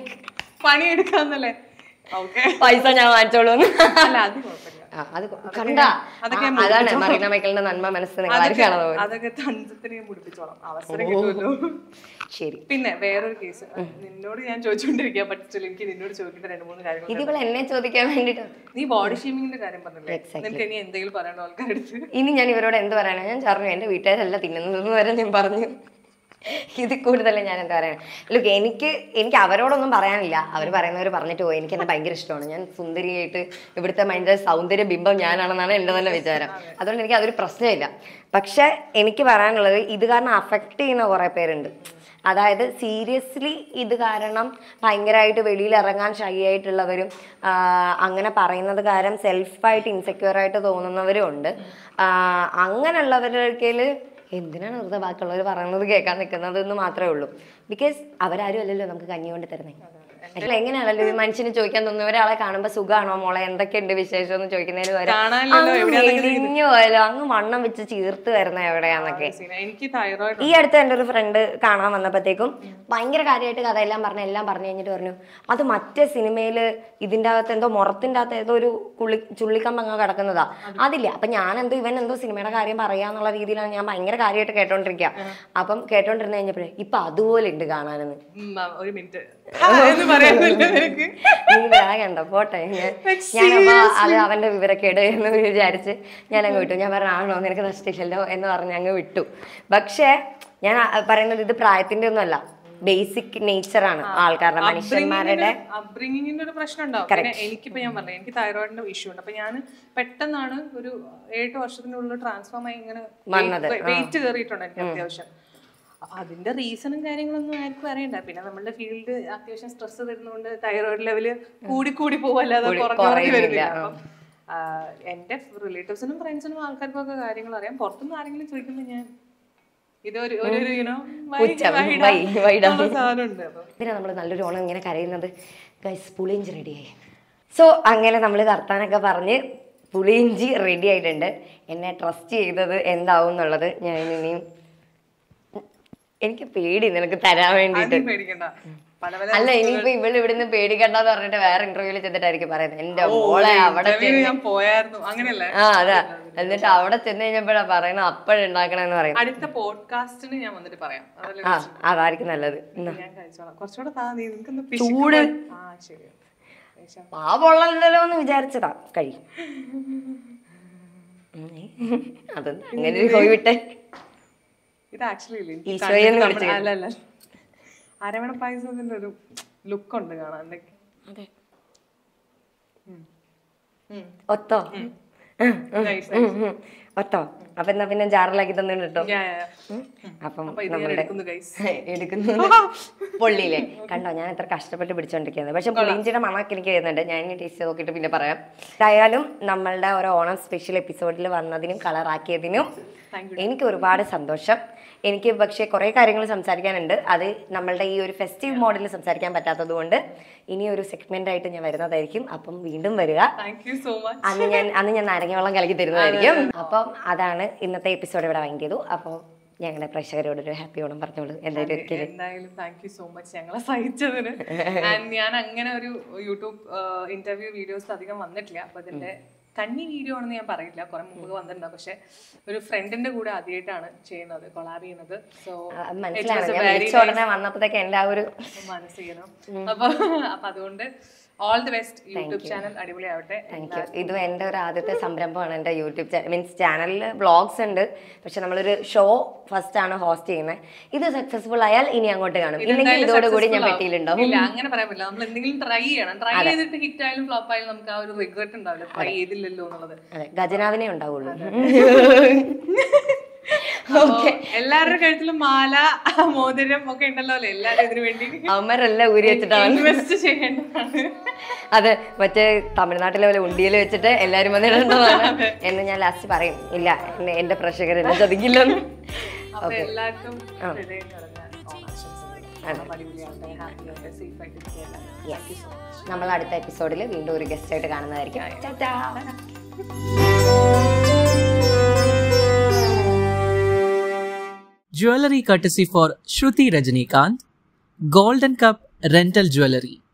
പണിയെടുക്കാന്നല്ലേ ഓക്കെ പൈസ ഞാൻ വാങ്ങിച്ചോളൂ അല്ല അത് കുഴപ്പമില്ല ആ, അത് കണ്ട അതാണ് മറീന മൈക്കലിന്റെ നന്മ മനസ്സ് നിങ്ങൾ ആരും കാണാതെ പോയി. അതൊക്കെ തഞ്ചത്തിനെ ഞാൻ മുടിപ്പിച്ചോളാം അവസരം കിട്ടുമല്ലോ ശരി പിന്നെ വേറൊരു കേസ് നിന്നോട് ഞാൻ ചോദിച്ചുകൊണ്ടിരിക്കുക ബട്ട് സ്റ്റിൽ എനിക്ക് നിന്നോട് ചോദിക്കേണ്ട രണ്ട് മൂന്ന് കാര്യങ്ങൾ ഇതിവൾ എന്നെ ചോദിക്കാൻ വേണ്ടിട്ട് നീ ബോഡി ഷേമിങ്ങിന്റെ കാര്യം പറഞ്ഞില്ലേ നിനക്ക് ഇനി എന്തെങ്കിലും പറയണോ ആൾക്കാരെടുത്ത് ഇനി ഞാൻ ഇവരോട് എന്ത് പറയാനാ ഞാൻ പറഞ്ഞു എന്റെ വീട്ടുകാരല്ല തിന്നുന്നതെന്ന് വരെ ഞാൻ പറഞ്ഞു ഇതിൽ കൂടുതൽ ഞാൻ എന്താ പറയാ ലുക്ക് എനിക്ക് എനിക്ക് അവരോടൊന്നും പറയാനില്ല അവർ പറയുന്നവർ പറഞ്ഞിട്ട് പോയി എനിക്ക് എന്നെ ഭയങ്കര ഇഷ്ടമാണ് ഞാൻ സുന്ദരിയായിട്ട് ഇവിടുത്തെ ഭയങ്കര സൗന്ദര്യ ബിംബം ഞാനാണെന്നാണ് എൻ്റെ തന്നെ വിചാരം അതുകൊണ്ട് എനിക്ക് അതൊരു പ്രശ്നമില്ല പക്ഷെ എനിക്ക് പറയാനുള്ളത് ഇത് കാരണം അഫക്റ്റ് ചെയ്യുന്ന കുറേ പേരുണ്ട് അതായത് സീരിയസ്ലി ഇത് കാരണം ഭയങ്കരമായിട്ട് വെളിയിൽ ഇറങ്ങാൻ ഷൈ ആയിട്ടുള്ളവരും ആ, അങ്ങനെ പറയുന്നത് കാരണം സെൽഫായിട്ട് ഇൻസെക്യൂർ ആയിട്ട് തോന്നുന്നവരും ഉണ്ട് ആ, അങ്ങനെയുള്ളവരുടെ എന്തിനാണ് വെറുതെ ബാക്കിയുള്ളവർ പറയുന്നത് കേൾക്കാൻ നിൽക്കുന്നത് എന്ന് മാത്രമേ ഉള്ളൂ ബിക്കോസ് അവരാരും അല്ലല്ലോ നമുക്ക് കഞ്ഞി കൊണ്ട് തരുന്നത് അല്ല എങ്ങനെയാണല്ലോ ഈ മനുഷ്യന് ചോദിക്കാൻ തോന്നുന്നു ഒരാളെ കാണുമ്പോൾ സുഖമാണോ മോളെ എന്തൊക്കെയുണ്ട് വിശേഷം എന്ന് ചോദിക്കുന്നതിന് പകരം കാണാനില്ലല്ലോ, അങ്ങ് എവിടെയാന്നൊക്കെ മെലിഞ്ഞു പോയാലോ അങ്ങ് വണ്ണം വെച്ച് ചീർത്ത് വരുന്ന എവിടെയാന്നൊക്കെ എനിക്ക് തൈറോയിഡ് ഈ അടുത്ത് എൻ്റെ ഒരു ഫ്രണ്ട് കാണാൻ വന്നപ്പോഴത്തേക്കും ഭയങ്കര കാര്യമായിട്ട് കഥയെല്ലാം പറഞ്ഞു എല്ലാം പറഞ്ഞു കഴിഞ്ഞിട്ട് പറഞ്ഞു അത് മറ്റേ സിനിമയിൽ ഇതിൻ്റെ അകത്ത് എന്തോ മുറത്തിൻ്റെ അകത്ത് ഏതോ ഒരു കുള്ളി ചുള്ളിക്കമ്പ് അങ്ങ് കിടക്കുന്നതാ അതില്ല അപ്പൊ ഞാൻ എന്തോ ഇവൻ എന്തോ സിനിമയുടെ കാര്യം പറയാന്നുള്ള രീതിയിലാണ് ഞാൻ ഭയങ്കര കാര്യമായിട്ട് കേട്ടോണ്ടിരിക്കുക അപ്പം കേട്ടോണ്ടിരുന്ന് കഴിഞ്ഞപ്പോഴേ ഇപ്പൊ അതുപോലെ ഉണ്ട് കാണാനെന്ന് ഉം, ആ, ഒരു മിനിറ്റ് എന്ന് പറയാനില്ല നിനക്ക് നീ വേഗണ്ട പോട്ടെ ഞാൻ ഞാനപ്പോ അത് അവന്റെ വിവരക്കേട് എന്ന് വിചാരിച്ച് ഞാൻ അങ്ങ് വിട്ടു ഞാൻ പറഞ്ഞു ആണോ നിനക്ക് നഷ്ടമില്ലല്ലോ എന്ന് പറഞ്ഞ് അങ്ങ് വിട്ടു പക്ഷേ ഞാൻ ആ- പറയുന്നത് ഇത് പ്രായത്തിന്റെ ഒന്നുമല്ല ബേസിക് നേച്ചറാണ് ആൾക്കാരുടെ മനുഷ്യന്മാരുടെ അപ്ബ്രിങ്ങിങ്ങിന്റെ ഒരു പ്രശ്നം ഉണ്ടാവും പിന്നെ എനിക്കിപ്പോ ഞാൻ പറഞ്ഞു എനിക്ക് തൈറോയിഡിന്റെ ഇഷ്യൂ ഉണ്ട് അപ്പൊ ഞാൻ പെട്ടെന്നാണ് ഒരു ഏഴ് വർഷത്തിനുള്ളിൽ ട്രാൻസ്ഫോം ആയി ഇങ്ങനെ വന്നത്, വെയിറ്റ് കയറിയിട്ടുണ്ട് എനിക്ക് അത്യാവശ്യം അപ്പൊ അതിന്റെ റീസണും കാര്യങ്ങളൊന്നും ആർക്കും അറിയണ്ട പിന്നെ നമ്മളുടെ ഫീൽഡ് അത്യാവശ്യം സ്ട്രെസ് തരുന്നതുകൊണ്ട് തൈറോയിഡ് ലെവല് കൂടി കൂടി പോവല്ലാതെ കുറഞ്ഞു കുറഞ്ഞു കുറയുന്നില്ല, വരുന്നില്ല അപ്പം ആ, എന്റെ റിലേറ്റീവ്സിനും ഫ്രണ്ട്സിനും ആൾക്കാർക്കും ഒക്കെ കാര്യങ്ങൾ അറിയാം പുറത്തുനിന്ന് ആരെങ്കിലും ചോദിക്കുമ്പോൾ ഞാൻ ഇതൊരു ഒരു യുനോ പുച്ഛം, വൈ, വൈഡാ. സാധനമുണ്ട് അപ്പം പിന്നെ നമ്മൾ നല്ലൊരു ഓണം ഇങ്ങനെ കരയുന്നത് ഗൈസ് പുളിയിഞ്ചി റെഡിയായി സോ അങ്ങനെ നമ്മൾ വർത്താനൊക്കെ പറഞ്ഞ് പുളിയിഞ്ചി റെഡി ആയിട്ടുണ്ട് എന്നെ ട്രസ്റ്റ് ചെയ്തത് എന്താവും എന്നുള്ളത് ഞാൻ ഇനിയും എനിക്ക് പേടി നിനക്ക് തരാൻ വേണ്ടിയിട്ട് ആദ്യം പേടിക്കണ്ട പല പല അല്ല ഇനിയിപ്പോ ഇവള് ഇവിടുന്ന് പേടിക്കണ്ടെന്ന് പറഞ്ഞിട്ട് വേറെ ഇന്റർവ്യൂവിൽ ചെന്നിട്ടായിരിക്കും പറയുന്നത് എന്റെ മോളെ അവിടെ interview ഞാൻ പോയായിരുന്നു അങ്ങനെയല്ലേ ആ അതാ എന്നിട്ട് അവിടെ ചെന്ന് കഴിഞ്ഞപ്പോഴാ പറയണത് അപ്പോഴുണ്ടാക്കണമെന്ന് പറയും അടുത്ത പോഡ്കാസ്റ്റിന് ഞാൻ വന്നിട്ട് പറയാം അതല്ലേ ആ അതായിരിക്കും നല്ലത് എന്നാ. ഞാൻ കഴിച്ചോളാം കുറച്ചുകൂടെ താ നീ നിനക്കൊന്ന് ചൂട്. പിശുക്ക് ആ ശരി കഴിച്ചോ. ആ പൊള്ളല്ലോ എന്ന് വിചാരിച്ചതാ കഴി അതൊന്നും അങ്ങനെ ഒരു കോഴി വിട്ടെ ഇത് ആക്ച്വലി ഇല്ലേ എനിക്ക് ഈശോയെ എന്ന് കണ്ടിട്ട് വിളിച്ച് നമ്മൾ- അല്ല അല്ല അരവണ പായസത്തിന്റെ ഒരു ലുക്ക് ഉണ്ട് കാണാൻ എന്തൊക്കെ അതെ ഉം. ഒത്തോ Nice, ഉം, ഉം. ഒത്തോ അപ്പൊ എന്നാ പിന്നെ ജാറിലാക്കി തന്നെ കേട്ടോ Yeah, yeah, yeah. അപ്പം അപ്പൊ ഇത് ഞാൻ നമ്മുടെ എടുക്കുന്നു ഗൈസ് എടുക്കുന്നു പൊള്ളിയില്ലേ കണ്ടോ ഞാൻ എത്ര കഷ്ടപ്പെട്ട് പിടിച്ചോണ്ടിരിക്കുന്നത് പക്ഷെ പുളിയിഞ്ചിയുടെ മണമൊക്കെ എനിക്ക് വരുന്നുണ്ട് ഞാൻ ഇനി ടേസ്റ്റ് നോക്കിയിട്ട് പിന്നെ പറയാം എന്തായാലും നമ്മളുടെ ഒരു ഓണം സ്പെഷ്യൽ എപ്പിസോഡിൽ വന്നതിനും കളറാക്കിയതിനും എനിക്ക് ഒരുപാട് സന്തോഷം എനിക്ക് പക്ഷേ കുറേ കാര്യങ്ങൾ സംസാരിക്കാനുണ്ട് അത് നമ്മളുടെ ഈ ഒരു ഫെസ്റ്റീവ് മോഡലിൽ സംസാരിക്കാൻ പറ്റാത്തത് കൊണ്ട് ഇനി ഒരു സെഗ്മെന്റ് ആയിട്ട് ഞാൻ വരുന്നതായിരിക്കും അപ്പം വീണ്ടും വരിക താങ്ക് യു സോ മച്ച് അന്ന് ഞാൻ അന്ന് ഞാൻ നാരങ്ങ വെള്ളം കലക്കി തരുന്നതായിരിക്കും അപ്പം അതാണ് ഇന്നത്തെ എപ്പിസോഡ് ഇവിടെ വൈൻഡ് ചെയ്തു അപ്പോൾ ഞങ്ങളുടെ പ്രേക്ഷകരോട് ഒരു ഹാപ്പി ഓണം പറഞ്ഞോളൂ എന്തായാലും ഒരിക്കലും എന്തായാലും താങ്ക് യു സോ മച്ച് ഞങ്ങളെ സഹിച്ചതിന് ആൻഡ് ഞാൻ അങ്ങനെ ഒരു യൂട്യൂബ് ഇന്റർവ്യൂ വീഡിയോസ് അധികം വന്നിട്ടില്ല അപ്പൊ അതിന്റെ കന്നി വീഡിയോ ആണെന്ന് ഞാൻ പറയില്ല കുറെ മുമ്പ് വന്നിട്ടുണ്ടാവും പക്ഷെ ഒരു ഫ്രണ്ടിന്റെ കൂടെ ആദ്യമായിട്ടാണ് ചെയ്യുന്നത് കൊളാബ് ചെയ്യുന്നത് സോ അത് മനസ്സിലാണ് ഞാൻ വിളിച്ച ഉടനെ വന്നപ്പോഴത്തേക്ക് എൻ്റെ ആ ഒരു മനസ്സിലാക്കണം അപ്പൊ അപ്പൊ അതുകൊണ്ട് all the best YouTube channel അടിപൊളിയാവട്ടെ താങ്ക് യു ഇതും എൻ്റെ ഒരു ആദ്യത്തെ സംരംഭമാണ് എൻ്റെ യൂട്യൂബ് ചാനൽ മീൻസ് ചാനലിൽ വ്ളോഗ്സ് ഉണ്ട് പക്ഷെ നമ്മളൊരു ഷോ ഫസ്റ്റ് ആണ് ഹോസ്റ്റ് ചെയ്യുന്നത് ഇത് സക്സസ്ഫുൾ ആയാൽ ഇനി അങ്ങോട്ട് കാണും ഇല്ലെങ്കിൽ ഇതോടുകൂടി ഞാൻ പെട്ടിയിലുണ്ടാവും ഇല്ല അങ്ങനെ പറയാൻ പറ്റില്ല നമ്മൾ എന്തെങ്കിലും ട്രൈ ചെയ്യണം ട്രൈ ചെയ്തിട്ട് ഹിറ്റ് ആയാലും ഫ്ലോപ്പ് ആയാലും നമുക്ക് ആ ഒരു റിഗ്രറ്റ് ഉണ്ടാവില്ല ട്രൈ ചെയ്തില്ലല്ലോ എന്നുള്ളത് അതെ ഖജനാവിനെ ഉണ്ടാവുള്ളൂ അപ്പൊ എല്ലാവരുടെ കഴുത്തിലും മാല മോതിരം ഒക്കെ ഉണ്ടല്ലോ അല്ലേ എല്ലാരും ഇതിനു വേണ്ടി അവന്മാരെല്ലാം ഊരി വെച്ചിട്ടാണ് ഇൻവെസ്റ്റ് ചെയ്യേണ്ടതാണ് അതെ മറ്റേ തമിഴ്നാട്ടിലെ പോലെ ഉണ്ടിയിൽ വെച്ചിട്ട് എല്ലാരും വന്നിട്ടുള്ളതാണ് എന്ന് ഞാൻ ലാസ്റ്റ് പറയും ഇല്ല എന്നെ എന്റെ പ്രേക്ഷകർ എന്നെ ചതിക്കില്ലെന്ന് അപ്പൊ എല്ലാവർക്കും ഹൃദയം നിറഞ്ഞ ഓണാശംസകൾ അടിപൊളിയാവട്ടെ ഹാപ്പി ആവട്ടെ സേഫ് ആയിട്ട് ഇരിക്കുക എല്ലാവരും. Thank you so much. നമ്മൾ അടുത്ത എപ്പിസോഡിൽ വീണ്ടും ഒരു ഗസ്റ്റ് ആയിട്ട് കാണുന്നതായിരിക്കും Tata. Jewelry courtesy for Shruti Rajnikant, Golden Cup Rental Jewelry.